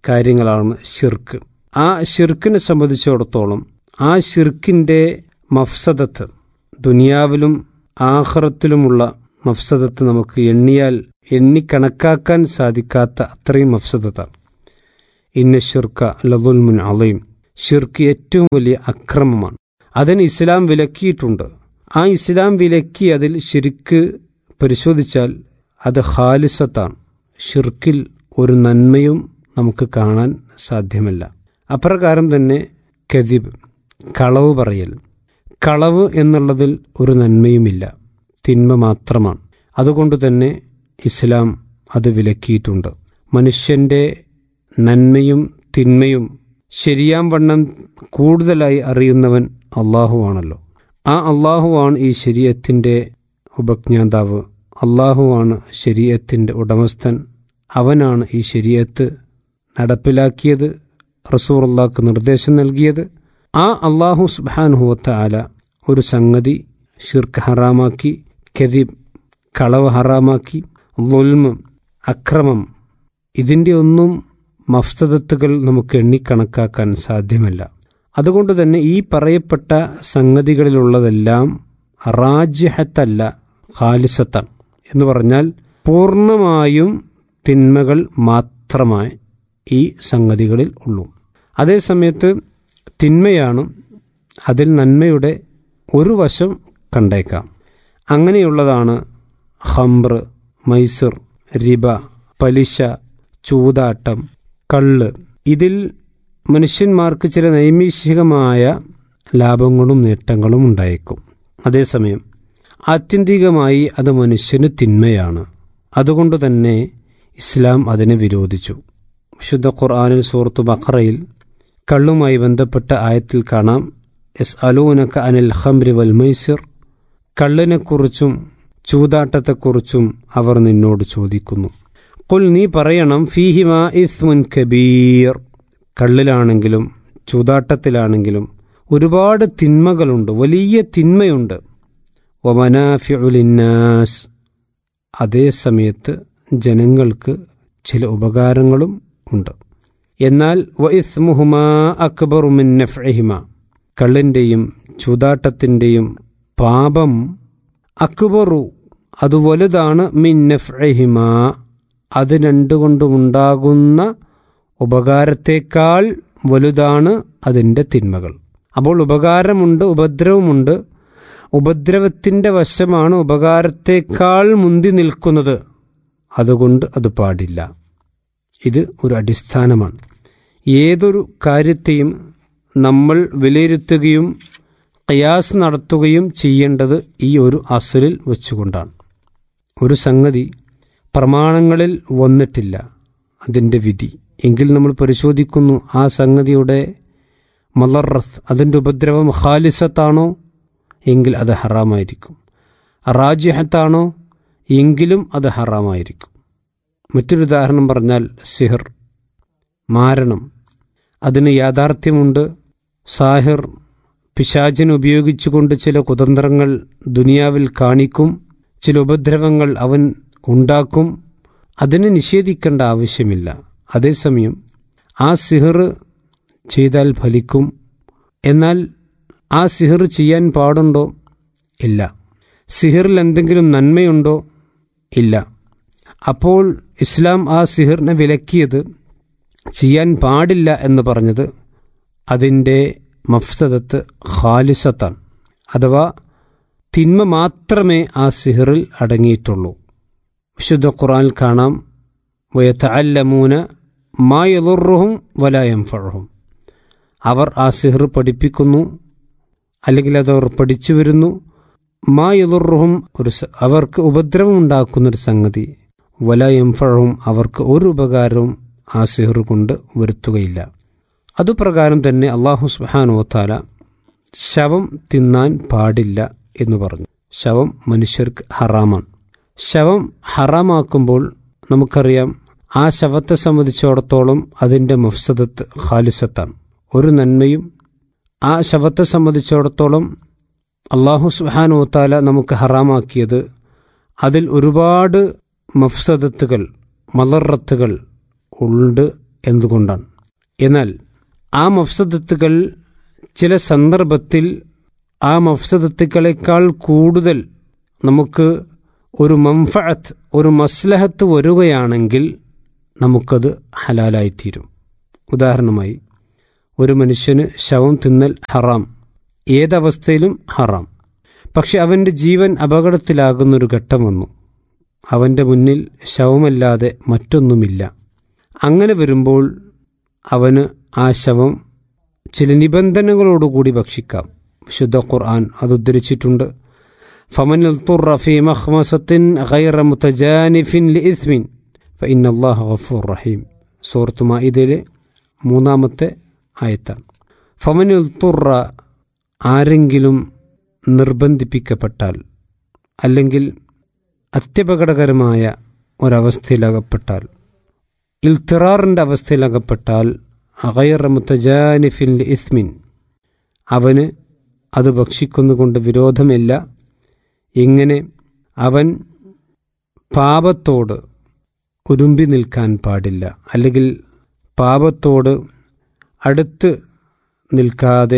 കാര്യങ്ങളാണ് ഷിർക്ക് ആ ഷിർക്കിനെ സംബന്ധിച്ചിടത്തോളം ആ ഷിർക്കിൻ്റെ മഫ്സദത്ത് ദുനിയാവിലും ആഹ്റത്തിലുമുള്ള മഫ്സദത്ത് നമുക്ക് എണ്ണിയാൽ എണ്ണിക്കണക്കാക്കാൻ സാധിക്കാത്ത അത്രയും മഫ്സദത്താണ് ഇന്ന ഷിർക്ക ലതുൽമുൻ അലയും ഷിർക്ക് ഏറ്റവും വലിയ അക്രമമാണ് അതിന് ഇസ്ലാം വിലക്കിയിട്ടുണ്ട് ആ ഇസ്ലാം വിലക്കി അതിൽ ശിർക്ക് പരിശോധിച്ചാൽ അത് ഖാലിസത്താണ് ഷിർക്കിൽ ഒരു നന്മയും നമുക്ക് കാണാൻ സാധ്യമല്ല അപ്രകാരം തന്നെ കതിബ് കളവ് പറയൽ കളവ് എന്നുള്ളതിൽ ഒരു നന്മയുമില്ല തിന്മ മാത്രമാണ് അതുകൊണ്ട് തന്നെ ഇസ്ലാം അത് വിലക്കിയിട്ടുണ്ട് മനുഷ്യൻ്റെ നന്മയും തിന്മയും ശരിയാം വണ്ണം കൂടുതലായി അറിയുന്നവൻ അള്ളാഹുവാണല്ലോ ആ അള്ളാഹുവാണ് ഈ ശരീരത്തിൻ്റെ ഉപജ്ഞാതാവ് അള്ളാഹുവാണ് ശരീരത്തിൻ്റെ ഉടമസ്ഥൻ അവനാണ് ഈ ശരീരത്ത് നടപ്പിലാക്കിയത് റസൂറുള്ളാക്ക് നിർദ്ദേശം നൽകിയത് ആ അള്ളാഹു സുബാനുഹുവത്ത ആല ഒരു സംഗതി ഷിർക്ക് ഹറാമാക്കി കെതിബ് കളവ് ഹറാമാക്കി വുൽമ് അക്രമം ഇതിൻ്റെ ഒന്നും മഫ്സദത്തുകൾ നമുക്ക് എണ്ണിക്കണക്കാക്കാൻ സാധ്യമല്ല അതുകൊണ്ട് തന്നെ ഈ പറയപ്പെട്ട സംഗതികളിലുള്ളതെല്ലാം റാജ്യഹത്തല്ല ഖാലിസത്താണ് എന്ന് പറഞ്ഞാൽ പൂർണ്ണമായും തിന്മകൾ മാത്രമായി ഈ സംഗതികളിൽ ഉള്ളൂ അതേസമയത്ത് തിന്മയാണ് അതിൽ നന്മയുടെ ഒരു വശം കണ്ടേക്കാം അങ്ങനെയുള്ളതാണ് ഹംബ്ര മൈസർ റിബ പലിശ ചൂതാട്ടം കള്ള് ഇതിൽ മനുഷ്യന്മാർക്ക് ചില നൈമിഷികമായ ലാഭങ്ങളും നേട്ടങ്ങളും ഉണ്ടായേക്കും അതേസമയം ആത്യന്തികമായി അത് മനുഷ്യന് തിന്മയാണ് അതുകൊണ്ട് തന്നെ ഇസ്ലാം അതിനെ വിരോധിച്ചു വിശുദ്ധ ഖുർആാനിൽ സൂറത്ത് ബഖറയിൽ കള്ളുമായി ബന്ധപ്പെട്ട ആയത്തിൽ കാണാം എസ് അലൂനക്ക അനിൽ ഹംരി വൽ മൈസിർ കള്ളിനെക്കുറിച്ചും ചൂതാട്ടത്തെക്കുറിച്ചും അവർ നിന്നോട് ചോദിക്കുന്നു കുൽ നീ പറയണം ഫീഹിമ ഇസ്മുൻ കബീർ കള്ളിലാണെങ്കിലും ചൂതാട്ടത്തിലാണെങ്കിലും ഒരുപാട് തിന്മകളുണ്ട് വലിയ തിന്മയുണ്ട് ഒമനാഫിഉലിന്നാസ് അതേ സമയത്ത് ജനങ്ങൾക്ക് ചില ഉപകാരങ്ങളും ഉണ്ട് എന്നാൽ വ ഇസ്മുഹുമ അക്ബറുമിൻ നഫ്ഇഹിമ കള്ളിൻ്റെയും ചൂതാട്ടത്തിൻ്റെയും പാപം അക്ബറു അത് വലുതാണ് മിൻ നഫ്ഇഹിമ അത് രണ്ടുകൊണ്ടുമുണ്ടാകുന്ന ഉപകാരത്തേക്കാൾ വലുതാണ് അതിൻ്റെ തിന്മകൾ അപ്പോൾ ഉപകാരമുണ്ട് ഉപദ്രവമുണ്ട് ഉപദ്രവത്തിൻ്റെ വശമാണ് ഉപകാരത്തേക്കാൾ മുന്തി നിൽക്കുന്നത് അതുകൊണ്ട് അത് പാടില്ല ഇത് ഒരു അടിസ്ഥാനമാണ് ഏതൊരു കാര്യത്തെയും നമ്മൾ വിലയിരുത്തുകയും കയാസ് നടത്തുകയും ചെയ്യേണ്ടത് ഈ ഒരു അസലിൽ വെച്ചുകൊണ്ടാണ് ഒരു സംഗതി പ്രമാണങ്ങളിൽ വന്നിട്ടില്ല അതിൻ്റെ വിധി എങ്കിൽ നമ്മൾ പരിശോധിക്കുന്നു ആ സംഗതിയുടെ മലറസ് അതിൻ്റെ ഉപദ്രവം ഖാലിസത്താണോ എങ്കിൽ അത് ഹറാമായിരിക്കും റാജിഹത്താണോ എങ്കിലും അത് ഹറാമായിരിക്കും മറ്റൊരു ഉദാഹരണം പറഞ്ഞാൽ സിഹർ മാരണം അതിന് യാഥാർത്ഥ്യമുണ്ട് സാഹിർ പിശാചിന് ഉപയോഗിച്ചുകൊണ്ട് ചില കുതന്ത്രങ്ങൾ ദുനിയാവിൽ കാണിക്കും ചില ഉപദ്രവങ്ങൾ അവൻ ഉണ്ടാക്കും അതിനെ നിഷേധിക്കേണ്ട ആവശ്യമില്ല അതേസമയം ആ സിഹർ ചെയ്താൽ ഫലിക്കും എന്നാൽ ആ സിഹർ ചെയ്യാൻ പാടുണ്ടോ ഇല്ല സിഹറിൽ എന്തെങ്കിലും നന്മയുണ്ടോ ഇല്ല അപ്പോൾ ഇസ്ലാം ആ സിഹറിനെ വിലക്കിയത് ചെയ്യാൻ പാടില്ല എന്ന് പറഞ്ഞത് അതിൻ്റെ മഫ്സദത്ത് ഖാലിസത്താണ് അഥവാ തിന്മ മാത്രമേ ആ സിഹറിൽ അടങ്ങിയിട്ടുള്ളൂ വിശുദ്ധ ഖുറാനിൽ കാണാം വയത്തല്ലമൂന മായതുറുഹും വലായംഫഴഹും അവർ ആ സിഹർ പഠിപ്പിക്കുന്നു അല്ലെങ്കിൽ അത് അവർ പഠിച്ചു വരുന്നു മായതുറുഹും ഒരു സ- അവർക്ക് ഉപദ്രവം ഉണ്ടാക്കുന്നൊരു സംഗതി വലയംഫഴവും അവർക്ക് ഒരു ഉപകാരവും ആ സിഹർ കൊണ്ട് വരുത്തുകയില്ല അതുപ്രകാരം തന്നെ അള്ളാഹു സുബാനുവത്താല ശവം തിന്നാൻ പാടില്ല എന്ന് പറഞ്ഞു ശവം മനുഷ്യർക്ക് ഹറാമാണ് ശവം ഹറാമാക്കുമ്പോൾ നമുക്കറിയാം ആ ശവത്തെ സംബന്ധിച്ചിടത്തോളം അതിൻ്റെ മഫ്സദത്ത് ഖാലിസത്താണ് ഒരു നന്മയും ആ ശവത്തെ സംബന്ധിച്ചിടത്തോളം അള്ളാഹു സുബാനുവത്താല നമുക്ക് ഹറാമാക്കിയത് അതിൽ ഒരുപാട് മഫ്സദത്തുകൾ മലറത്തുകൾ ഉണ്ട് എന്തുകൊണ്ടാണ് എന്നാൽ ആ മഫ്സദത്തുകൾ ചില സന്ദർഭത്തിൽ ആ മഫ്സദത്തുകളെക്കാൾ കൂടുതൽ നമുക്ക് ഒരു മംഫഅത്ത് ഒരു മസ്ലഹത്ത് വരികയാണെങ്കിൽ നമുക്കത് ഹലാലായിത്തീരും ഉദാഹരണമായി ഒരു മനുഷ്യന് ശവം തിന്നൽ ഹറാം ഏതവസ്ഥയിലും ഹറാം പക്ഷെ അവൻ്റെ ജീവൻ അപകടത്തിലാകുന്നൊരു ഘട്ടം വന്നു അവൻ്റെ മുന്നിൽ ശവമല്ലാതെ മറ്റൊന്നുമില്ല അങ്ങനെ വരുമ്പോൾ അവന് ആ ശവം ചില നിബന്ധനകളോടുകൂടി ഭക്ഷിക്കാം വിശുദ്ധ ഖുർആൻ അത് ഉദ്ധരിച്ചിട്ടുണ്ട് ഫമൻ اضطر في مخمصة غير متجانف لإثم فإن الله غفور رحيم സൂറത്ത് മായിദയിലെ മൂന്നാമത്തെ ആയത്താണ് ഫമൻ ഉൽത്തുറ ആരെങ്കിലും നിർബന്ധിപ്പിക്കപ്പെട്ടാൽ അല്ലെങ്കിൽ അത്യപകടകരമായ ഒരവസ്ഥയിലകപ്പെട്ടാൽ ഇൽത്തിറാറിൻ്റെ അവസ്ഥയിലകപ്പെട്ടാൽ അഗൈറ മുത്തജാനിഫിൻ ഇസ്മിൻ അവന് അത് ഭക്ഷിക്കുന്നതുകൊണ്ട് വിരോധമില്ല എങ്ങനെ അവൻ പാപത്തോട് ഉരുമ്പി നിൽക്കാൻ പാടില്ല അല്ലെങ്കിൽ പാപത്തോട് അടുത്ത് നിൽക്കാതെ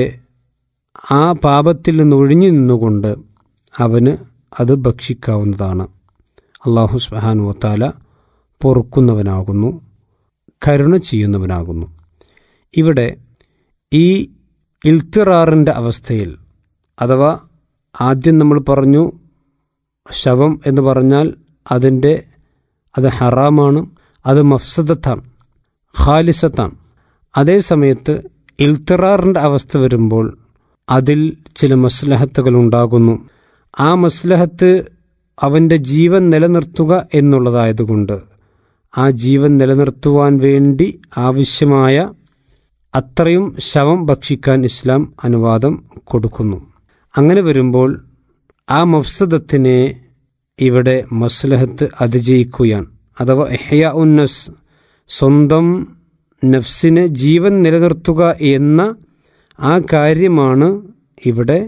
ആ പാപത്തിൽ നിന്ന് ഒഴിഞ്ഞു നിന്നുകൊണ്ട് അവന് അത് ഭക്ഷിക്കാവുന്നതാണ് അള്ളാഹു സുബാനു താല പൊറുക്കുന്നവനാകുന്നു കരുണ ചെയ്യുന്നവനാകുന്നു ഇവിടെ ഈ ഇൽത്തിറാറിൻ്റെ അവസ്ഥയിൽ അഥവാ ആദ്യം നമ്മൾ പറഞ്ഞു ശവം എന്ന് പറഞ്ഞാൽ അതിൻ്റെ അത് ഹറാമാണ് അത് മഫ്സദത്താണ് ഖാലിസത്താണ് അതേ സമയത്ത് ഇൽത്തിറാറിൻ്റെ അവസ്ഥ വരുമ്പോൾ അതിൽ ചില മസ്ലഹത്തുകൾ ഉണ്ടാകുന്നു ആ മസ്ലഹത്ത് അവൻ്റെ ജീവൻ നിലനിർത്തുക എന്നുള്ളതായതുകൊണ്ട് ആ ജീവൻ നിലനിർത്തുവാൻ വേണ്ടി ആവശ്യമായ അത്രയും ശവം ഭക്ഷിക്കാൻ ഇസ്ലാം അനുവാദം കൊടുക്കുന്നു അങ്ങനെ വരുമ്പോൾ ആ മഫ്സദത്തിനെ ഇവിടെ മസ്ലഹത്ത് അതിജയിക്കുകയാണ് അഥവാ എഹ്യ ഉന്നസ് സ്വന്തം നഫ്സിന് ജീവൻ നിലനിർത്തുക എന്ന ആ കാര്യമാണ് ഇവിടെ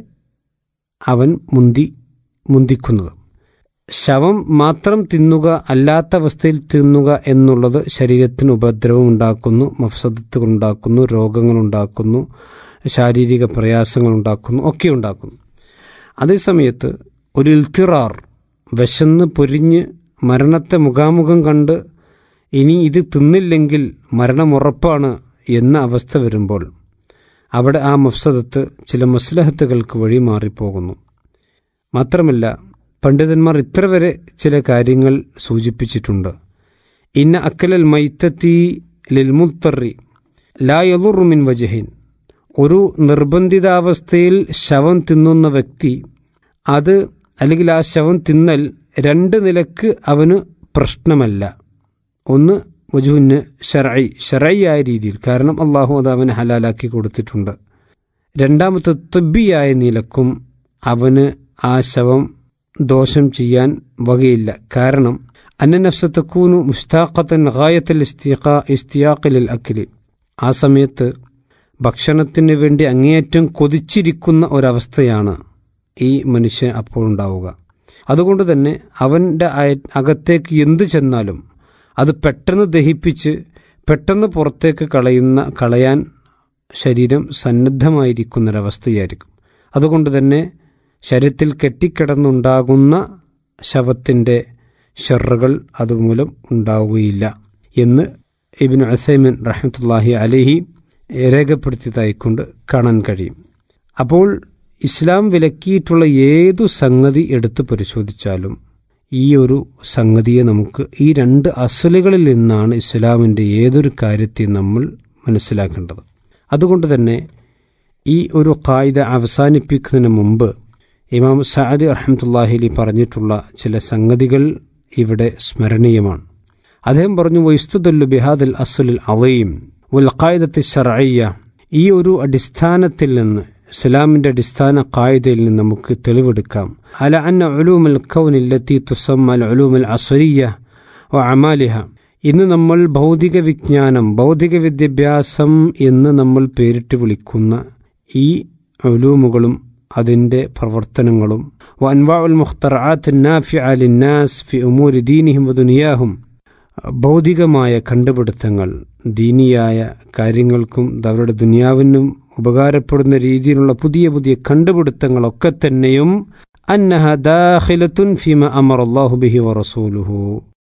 അവൻ മുന്തി മുന്തിക്കുന്നത് ശവം മാത്രം തിന്നുക അല്ലാത്ത അവസ്ഥയിൽ തിന്നുക എന്നുള്ളത് ശരീരത്തിന് ഉപദ്രവം ഉണ്ടാക്കുന്നു മഫ്സദത്തുകൾ ഉണ്ടാക്കുന്നു രോഗങ്ങൾ ഉണ്ടാക്കുന്നു ശാരീരിക പ്രയാസങ്ങൾ ഉണ്ടാക്കുന്നു ഒക്കെ ഉണ്ടാക്കുന്നു അതേസമയത്ത് ഒരു ഇൽത്തിറാർ വിശന്ന് പൊരിഞ്ഞ് മരണത്തെ മുഖാമുഖം കണ്ട് ഇനി ഇത് തിന്നില്ലെങ്കിൽ മരണമുറപ്പാണ് എന്ന അവസ്ഥ വരുമ്പോൾ അവിടെ ആ മഫ്സദത്ത് ചില മസ്ലഹത്തുകൾക്ക് വഴി മാറിപ്പോകുന്നു മാത്രമല്ല പണ്ഡിതന്മാർ ഇത്ര വരെ ചില കാര്യങ്ങൾ സൂചിപ്പിച്ചിട്ടുണ്ട് ഇന്ന അക്കലൽ മൈത്തത്തി ലിൽമുത്തറി ലാ യലുറുമിൻ വജഹിൻ ഒരു നിർബന്ധിതാവസ്ഥയിൽ ശവം തിന്നുന്ന വ്യക്തി അത് അല്ലെങ്കിൽ ആ ശവം തിന്നൽ രണ്ട് നിലക്ക് അവന് പ്രശ്നമല്ല ഒന്ന് വജുവിന് ഷറൈ ഷറൈയായ രീതിയിൽ കാരണം അള്ളാഹു അത് അവന് ഹലാലാക്കി കൊടുത്തിട്ടുണ്ട് രണ്ടാമത്തെ തുബിയായ നിലക്കും അവന് ആ ശവം ദോഷം ചെയ്യാൻ വകയില്ല കാരണം അന്ന നഫ്സത്തക്കൂനു മുസ്താഖത്തൻ ഗായത്തിൽ ഇസ്തിയാ ഇസ്തിയാഖിലിൽ അക്കിലി ആ സമയത്ത് ഭക്ഷണത്തിന് വേണ്ടി അങ്ങേയറ്റം കൊതിച്ചിരിക്കുന്ന ഒരവസ്ഥയാണ് ഈ മനുഷ്യൻ അപ്പോൾ ഉണ്ടാവുക അതുകൊണ്ട് തന്നെ അവൻ്റെ അകത്തേക്ക് എന്തു ചെന്നാലും അത് പെട്ടെന്ന് ദഹിപ്പിച്ച് പെട്ടെന്ന് പുറത്തേക്ക് കളയുന്ന കളയാൻ ശരീരം സന്നദ്ധമായിരിക്കുന്നൊരവസ്ഥയായിരിക്കും അതുകൊണ്ട് തന്നെ ശരീരത്തിൽ കെട്ടിക്കിടന്നുണ്ടാകുന്ന ശവത്തിൻ്റെ ഷെറുകൾ അതുമൂലം ഉണ്ടാവുകയില്ല എന്ന് ഇബിൻ അസൈമിൻ റഹമത്തല്ലാഹി അലഹി രേഖപ്പെടുത്തിയതായിക്കൊണ്ട് കാണാൻ കഴിയും അപ്പോൾ ഇസ്ലാം വിലക്കിയിട്ടുള്ള ഏതു സംഗതി എടുത്തു പരിശോധിച്ചാലും ഈ ഒരു സംഗതിയെ നമുക്ക് ഈ രണ്ട് അസലുകളിൽ നിന്നാണ് ഇസ്ലാമിൻ്റെ ഏതൊരു കാര്യത്തെയും നമ്മൾ മനസ്സിലാക്കേണ്ടത് അതുകൊണ്ട് തന്നെ ഈ ഒരു കായിക അവസാനിപ്പിക്കുന്നതിന് മുമ്പ് ഇമാം സഅദ് അഹമ്മത്തുല്ലാഹിലി പറഞ്ഞിട്ടുള്ള ചില സംഗതികൾ ഇവിടെ സ്മരണീയമാണ് അദ്ദേഹം പറഞ്ഞു വൈസ്തുദല്ലു ബിഹാദൽ അസുലിൽ അലയും വൽ ഖായിദത്തി ഷറയ്യ ഈ ഒരു അടിസ്ഥാനത്തിൽ നിന്ന് ഇസ്ലാമിൻ്റെ അടിസ്ഥാന കായികയിൽ നിന്ന് നമുക്ക് തെളിവെടുക്കാം അല അന്ന ഉലൂമൽ കൗനില്ലത്തി തുസമ്മൽ ഉലൂമൽ അസുരിയ വ അമാലിഹ ഇന്ന് നമ്മൾ ഭൗതിക വിജ്ഞാനം ഭൗതിക വിദ്യാഭ്യാസം എന്ന് നമ്മൾ പേരിട്ട് വിളിക്കുന്ന ഈ ഉലൂമുകളും അതിൻ്റെ പ്രവർത്തനങ്ങളും വൻവാഉൽ മുഖ്തറാത്ത് നാഫി അലിന്നാസ് ഫി ഉമൂരി ദീനിഹിം വദുനിയാഹും ഭൗതികമായ കണ്ടുപിടുത്തങ്ങൾ ദീനിയായ കാര്യങ്ങൾക്കും അവരുടെ ദുനിയാവിനും ഉപകാരപ്പെടുന്ന രീതിയിലുള്ള പുതിയ പുതിയ കണ്ടുപിടുത്തങ്ങളൊക്കെ തന്നെയും അന്നഹ ദാഖിലത്തുൻ ഫീമ അമർ അള്ളാഹു ബിഹി വറസൂലുഹു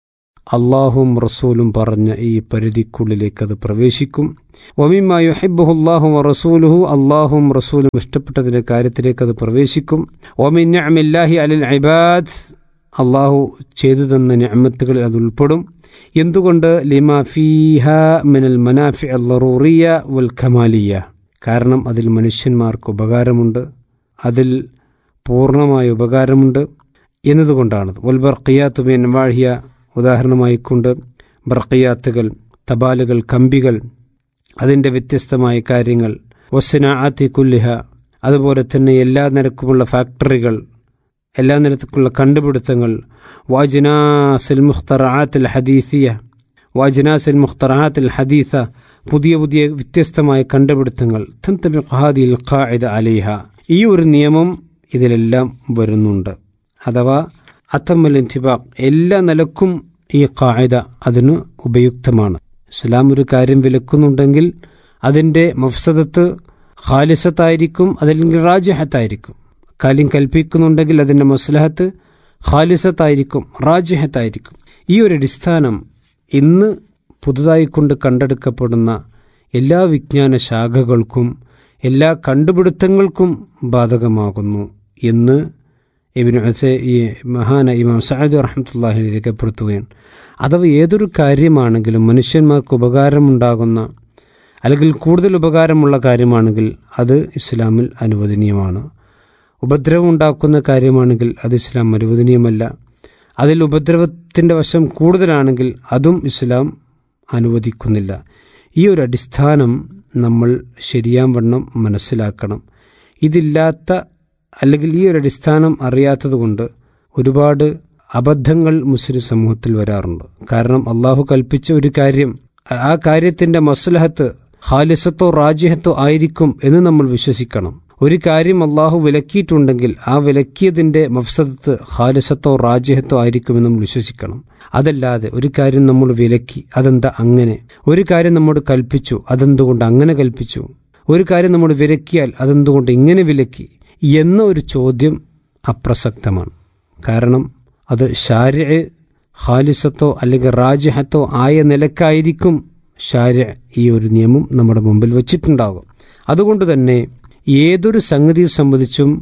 അള്ളാഹും റസൂലും പറഞ്ഞ ഈ പരിധിക്കുള്ളിലേക്ക് അത് പ്രവേശിക്കും ഒമിമ യുഹിബ്ബുഹു അല്ലാഹു വറസൂലുഹു അള്ളാഹും റസൂലും ഇഷ്ടപ്പെട്ടതിൻ്റെ കാര്യത്തിലേക്ക് അത് പ്രവേശിക്കും ഒമിൻ നിഅമില്ലാഹി അലിൽ ഇബാദ് അള്ളാഹു ചെയ്തു തന്ന ഞാമത്തുകളിൽ അത് ഉൾപ്പെടും എന്തുകൊണ്ട് ലിമ ഫീഹ മിനൽ മനാഫി അല്ലറൂറിയ വൽ ഖമാലിയ കാരണം അതിൽ മനുഷ്യന്മാർക്ക് ഉപകാരമുണ്ട് അതിൽ പൂർണ്ണമായ ഉപകാരമുണ്ട് എന്നതുകൊണ്ടാണത് വൽ ബർക്കിയാത്തു ബിൻ വാഴിയ ഉദാഹരണമായിക്കൊണ്ട് ബർക്കിയാത്തുകൾ തപാലുകൾ കമ്പികൾ അതിൻ്റെ വ്യത്യസ്തമായ കാര്യങ്ങൾ വസ്സനാഅത്തി കുല്ലിഹ അതുപോലെ തന്നെ എല്ലാ നിരക്കുമുള്ള ഫാക്ടറികൾ എല്ലാ നിരക്കുള്ള കണ്ടുപിടുത്തങ്ങൾ വാജിനാസിൽ മുഖ്തറാത്തിൽ ഹദീസിയ വാജിനാസിൽ മുഖ്തറാത്തിൽ ഹദീസ പുതിയ പുതിയ വ്യത്യസ്തമായ കണ്ടുപിടുത്തങ്ങൾ തന്തബി ഖാദിൽ ഖാഇദ അലിഹ ഈ ഒരു നിയമം ഇതിലെല്ലാം വരുന്നുണ്ട് അഥവാ അത്തമ്മൽ ഇന്തിബാഖ് എല്ലാ നിലക്കും ഈ ഖായിദ അതിന് ഉപയുക്തമാണ് ഇസ്ലാം ഒരു കാര്യം വിലക്കുന്നുണ്ടെങ്കിൽ അതിൻ്റെ മഫ്സദത്ത് ഖാലിസത്തായിരിക്കും അതല്ലെങ്കിൽ റാജിഹത്തായിരിക്കും കാര്യം കൽപ്പിക്കുന്നുണ്ടെങ്കിൽ അതിൻ്റെ മസ്ലഹത്ത് ഖാലിസത്തായിരിക്കും റാജിഹത്തായിരിക്കും ഈ ഒരു അടിസ്ഥാനം ഇന്ന് പുതുതായി കൊണ്ട് കണ്ടെടുക്കപ്പെടുന്ന എല്ലാ വിജ്ഞാന ശാഖകൾക്കും എല്ലാ കണ്ടുപിടുത്തങ്ങൾക്കും ബാധകമാകുന്നു എന്ന് ഇബിന് അസെ ഈ മഹാന ഇമാം സഅദ് റഹ്മത്തുല്ലാഹി രേഖപ്പെടുത്തുകയാണ് അഥവാ ഏതൊരു കാര്യമാണെങ്കിലും മനുഷ്യന്മാർക്ക് ഉപകാരമുണ്ടാകുന്ന അല്ലെങ്കിൽ കൂടുതൽ ഉപകാരമുള്ള കാര്യമാണെങ്കിൽ അത് ഇസ്ലാമിൽ അനുവദനീയമാണ് ഉപദ്രവം ഉണ്ടാക്കുന്ന കാര്യമാണെങ്കിൽ അത് ഇസ്ലാം അനുവദനീയമല്ല അതിൽ ഉപദ്രവത്തിൻ്റെ വശം കൂടുതലാണെങ്കിൽ അതും ഇസ്ലാം അനുവദിക്കുന്നില്ല ഈ ഒരു അടിസ്ഥാനം നമ്മൾ ശരിയാം വണ്ണം മനസ്സിലാക്കണം ഇതില്ലാത്ത അല്ലെങ്കിൽ ഈ ഒരു അടിസ്ഥാനം അറിയാത്തതുകൊണ്ട് ഒരുപാട് അബദ്ധങ്ങൾ മുസ്ലിം സമൂഹത്തിൽ വരാറുണ്ട് കാരണം അള്ളാഹു കൽപ്പിച്ച ഒരു കാര്യം ആ കാര്യത്തിന്റെ മസ്ലഹത്ത് ഖാലിസത്തോ റാജിഹത്തോ ആയിരിക്കും എന്ന് നമ്മൾ വിശ്വസിക്കണം ഒരു കാര്യം അള്ളാഹു വിലക്കിയിട്ടുണ്ടെങ്കിൽ ആ വിലക്കിയതിന്റെ മഫ്സദത്ത് ഖാലിസത്തോ റാജിഹത്തോ ആയിരിക്കുമെന്ന് നമ്മൾ വിശ്വസിക്കണം അതല്ലാതെ ഒരു കാര്യം നമ്മൾ വിലക്കി അതെന്താ അങ്ങനെ ഒരു കാര്യം നമ്മോട് കൽപ്പിച്ചു അതെന്തുകൊണ്ട് അങ്ങനെ കൽപ്പിച്ചു ഒരു കാര്യം നമ്മൾ വിലക്കിയാൽ അതെന്തുകൊണ്ട് ഇങ്ങനെ വിലക്കി എന്ന ഒരു ചോദ്യം അപ്രസക്തമാണ് കാരണം അത് ഷാര്യ ഖാലിസത്തോ അല്ലെങ്കിൽ റാജിഹത്തോ ആയ നിലക്കായിരിക്കും ഷാര്യ ഈ ഒരു നിയമം നമ്മുടെ മുമ്പിൽ വച്ചിട്ടുണ്ടാകും അതുകൊണ്ട് തന്നെ ഏതൊരു സംഗതിയെ സംബന്ധിച്ചും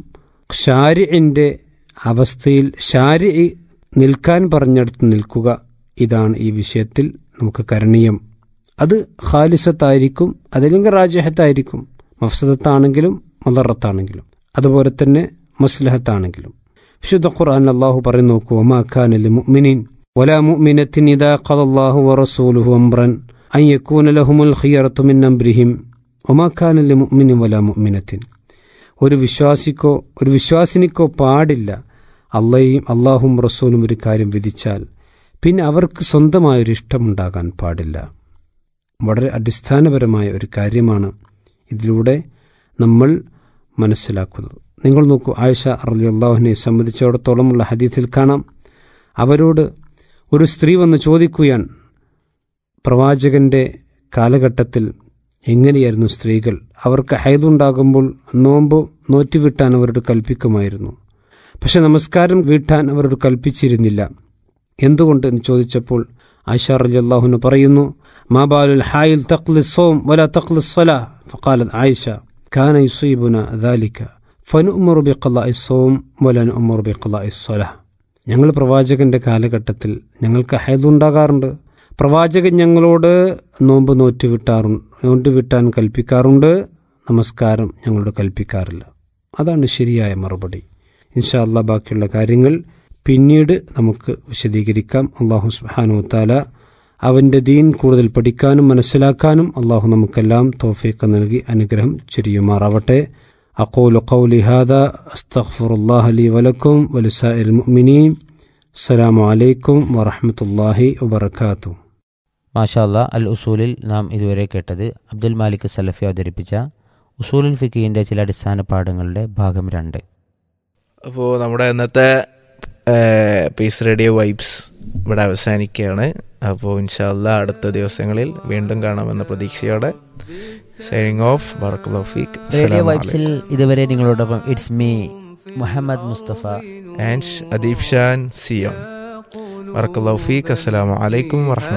ഷാരിൻ്റെ അവസ്ഥയിൽ ഷാരി നിൽക്കാൻ പറഞ്ഞെടുത്ത് നിൽക്കുക ഇതാണ് ഈ വിഷയത്തിൽ നമുക്ക് കരണീയം അത് ഖാലിസത്തായിരിക്കും അതല്ലെങ്കിൽ റാജഹത്തായിരിക്കും മഫ്സദത്താണെങ്കിലും മലറത്താണെങ്കിലും അതുപോലെ തന്നെ മസ്ലഹത്താണെങ്കിലും വിശുദ്ധ ഖുർആൻ അള്ളാഹു പറയുന്നു നോക്കൂ ഒമാ ഖാൻ അലി മുഅ്മിനീൻ ولا مؤمنة إذا قضى الله ورسوله أمرا أن يكون لهم الخيرة من أمرهم ഒമാ ഖാൻ അലി മുഅ്മിനി വല മുഅ്മിനത്തിൻ ഒരു വിശ്വാസിക്കോ ഒരു വിശ്വാസിനിക്കോ പാടില്ല അള്ളയും അള്ളാഹും റസൂലും ഒരു കാര്യം വിധിച്ചാൽ പിന്നെ അവർക്ക് സ്വന്തമായൊരു ഇഷ്ടമുണ്ടാകാൻ പാടില്ല വളരെ അടിസ്ഥാനപരമായ ഒരു കാര്യമാണ് ഇതിലൂടെ നമ്മൾ മനസ്സിലാക്കുന്നത് നിങ്ങൾ നോക്കൂ ആയിഷ അറലി അള്ളാഹുവിനെ സംബന്ധിച്ചിടത്തോളമുള്ള ഹദീസിൽ കാണാം അവരോട് ഒരു സ്ത്രീ വന്ന് ചോദിക്കുകയാൻ പ്രവാചകന്റെ കാലഘട്ടത്തിൽ എങ്ങനെയായിരുന്നു സ്ത്രീകൾ അവർക്ക് ഹൈതുണ്ടാകുമ്പോൾ നോമ്പ് നോറ്റുവിട്ടാൻ അവരോട് കൽപ്പിക്കുമായിരുന്നു പക്ഷെ നമസ്കാരം വീട്ടാൻ അവരോട് കൽപ്പിച്ചിരുന്നില്ല എന്തുകൊണ്ട് എന്ന് ചോദിച്ചപ്പോൾ ആയിഷ റളിയല്ലാഹുവിന് പറയുന്നു മാബാലുൽ ഹായിൽ തഖ്ലിസോം വല തഖ്ലിസ്വല ഫഖാലത് ആയിഷ കാന യുസീബുന ദാലിക ഫനുഅ്മറു ബിഖളാഇ സോം വല നുഅ്മറു ബിഖളാഇ സ്വലാ ഞങ്ങൾ പ്രവാചകന്റെ കാലഘട്ടത്തിൽ ഞങ്ങൾക്ക് ഹൈദുണ്ടാകാറുണ്ട് പ്രവാചകൻ ഞങ്ങളോട് നോമ്പ് നോറ്റുവിട്ടാറുണ്ട് നോറ്റുവിട്ടാൻ കൽപ്പിക്കാറുണ്ട് നമസ്കാരം ഞങ്ങളോട് കൽപ്പിക്കാറില്ല അതാണ് ശരിയായ മറുപടി ഇൻഷാ അല്ലാ ബാക്കിയുള്ള കാര്യങ്ങൾ പിന്നീട് നമുക്ക് വിശദീകരിക്കാം അള്ളാഹു സുബ്ഹാനു താല അവൻ്റെ ദീൻ കൂടുതൽ പഠിക്കാനും മനസ്സിലാക്കാനും അള്ളാഹു നമുക്കെല്ലാം തോഫീക്ക് നൽകി അനുഗ്രഹം ചൊരിയുമാറാവട്ടെ أقول قولي هذا أستغفر الله لي ولكم ولسائر المؤمنين السلام عليكم ورحمة الله وبركاته മാഷാല്ല അൽ ഉസൂലിൽ നാം ഇതുവരെ കേട്ടത് അബ്ദുൽ മാലിക് സലഫി അവതരിപ്പിച്ച ഉസൂലുൽ ഫിഖീൻ്റെ ചില അടിസ്ഥാന പാഠങ്ങളുടെ ഭാഗം രണ്ട് അപ്പോൾ നമ്മുടെ ഇന്നത്തെ പീസ് റേഡിയോ വൈബ്സ് ഇവിടെ അവസാനിക്കുകയാണ് അപ്പോൾ ഇൻഷാല്ല അടുത്ത ദിവസങ്ങളിൽ വീണ്ടും കാണാമെന്ന പ്രതീക്ഷയോടെ സൈനിങ് ഓഫ് ബർക്കലോഫിക് റേഡിയോ വൈബ്സിൽ ഇതുവരെ നിങ്ങളോടൊപ്പം it's me Muhammad Mustafa and Adeeb Shan സിയോൺ ബർക്കലോഫിക് അസ്സലാമു അലൈക്കും വറഹ്മത്തുള്ളാഹി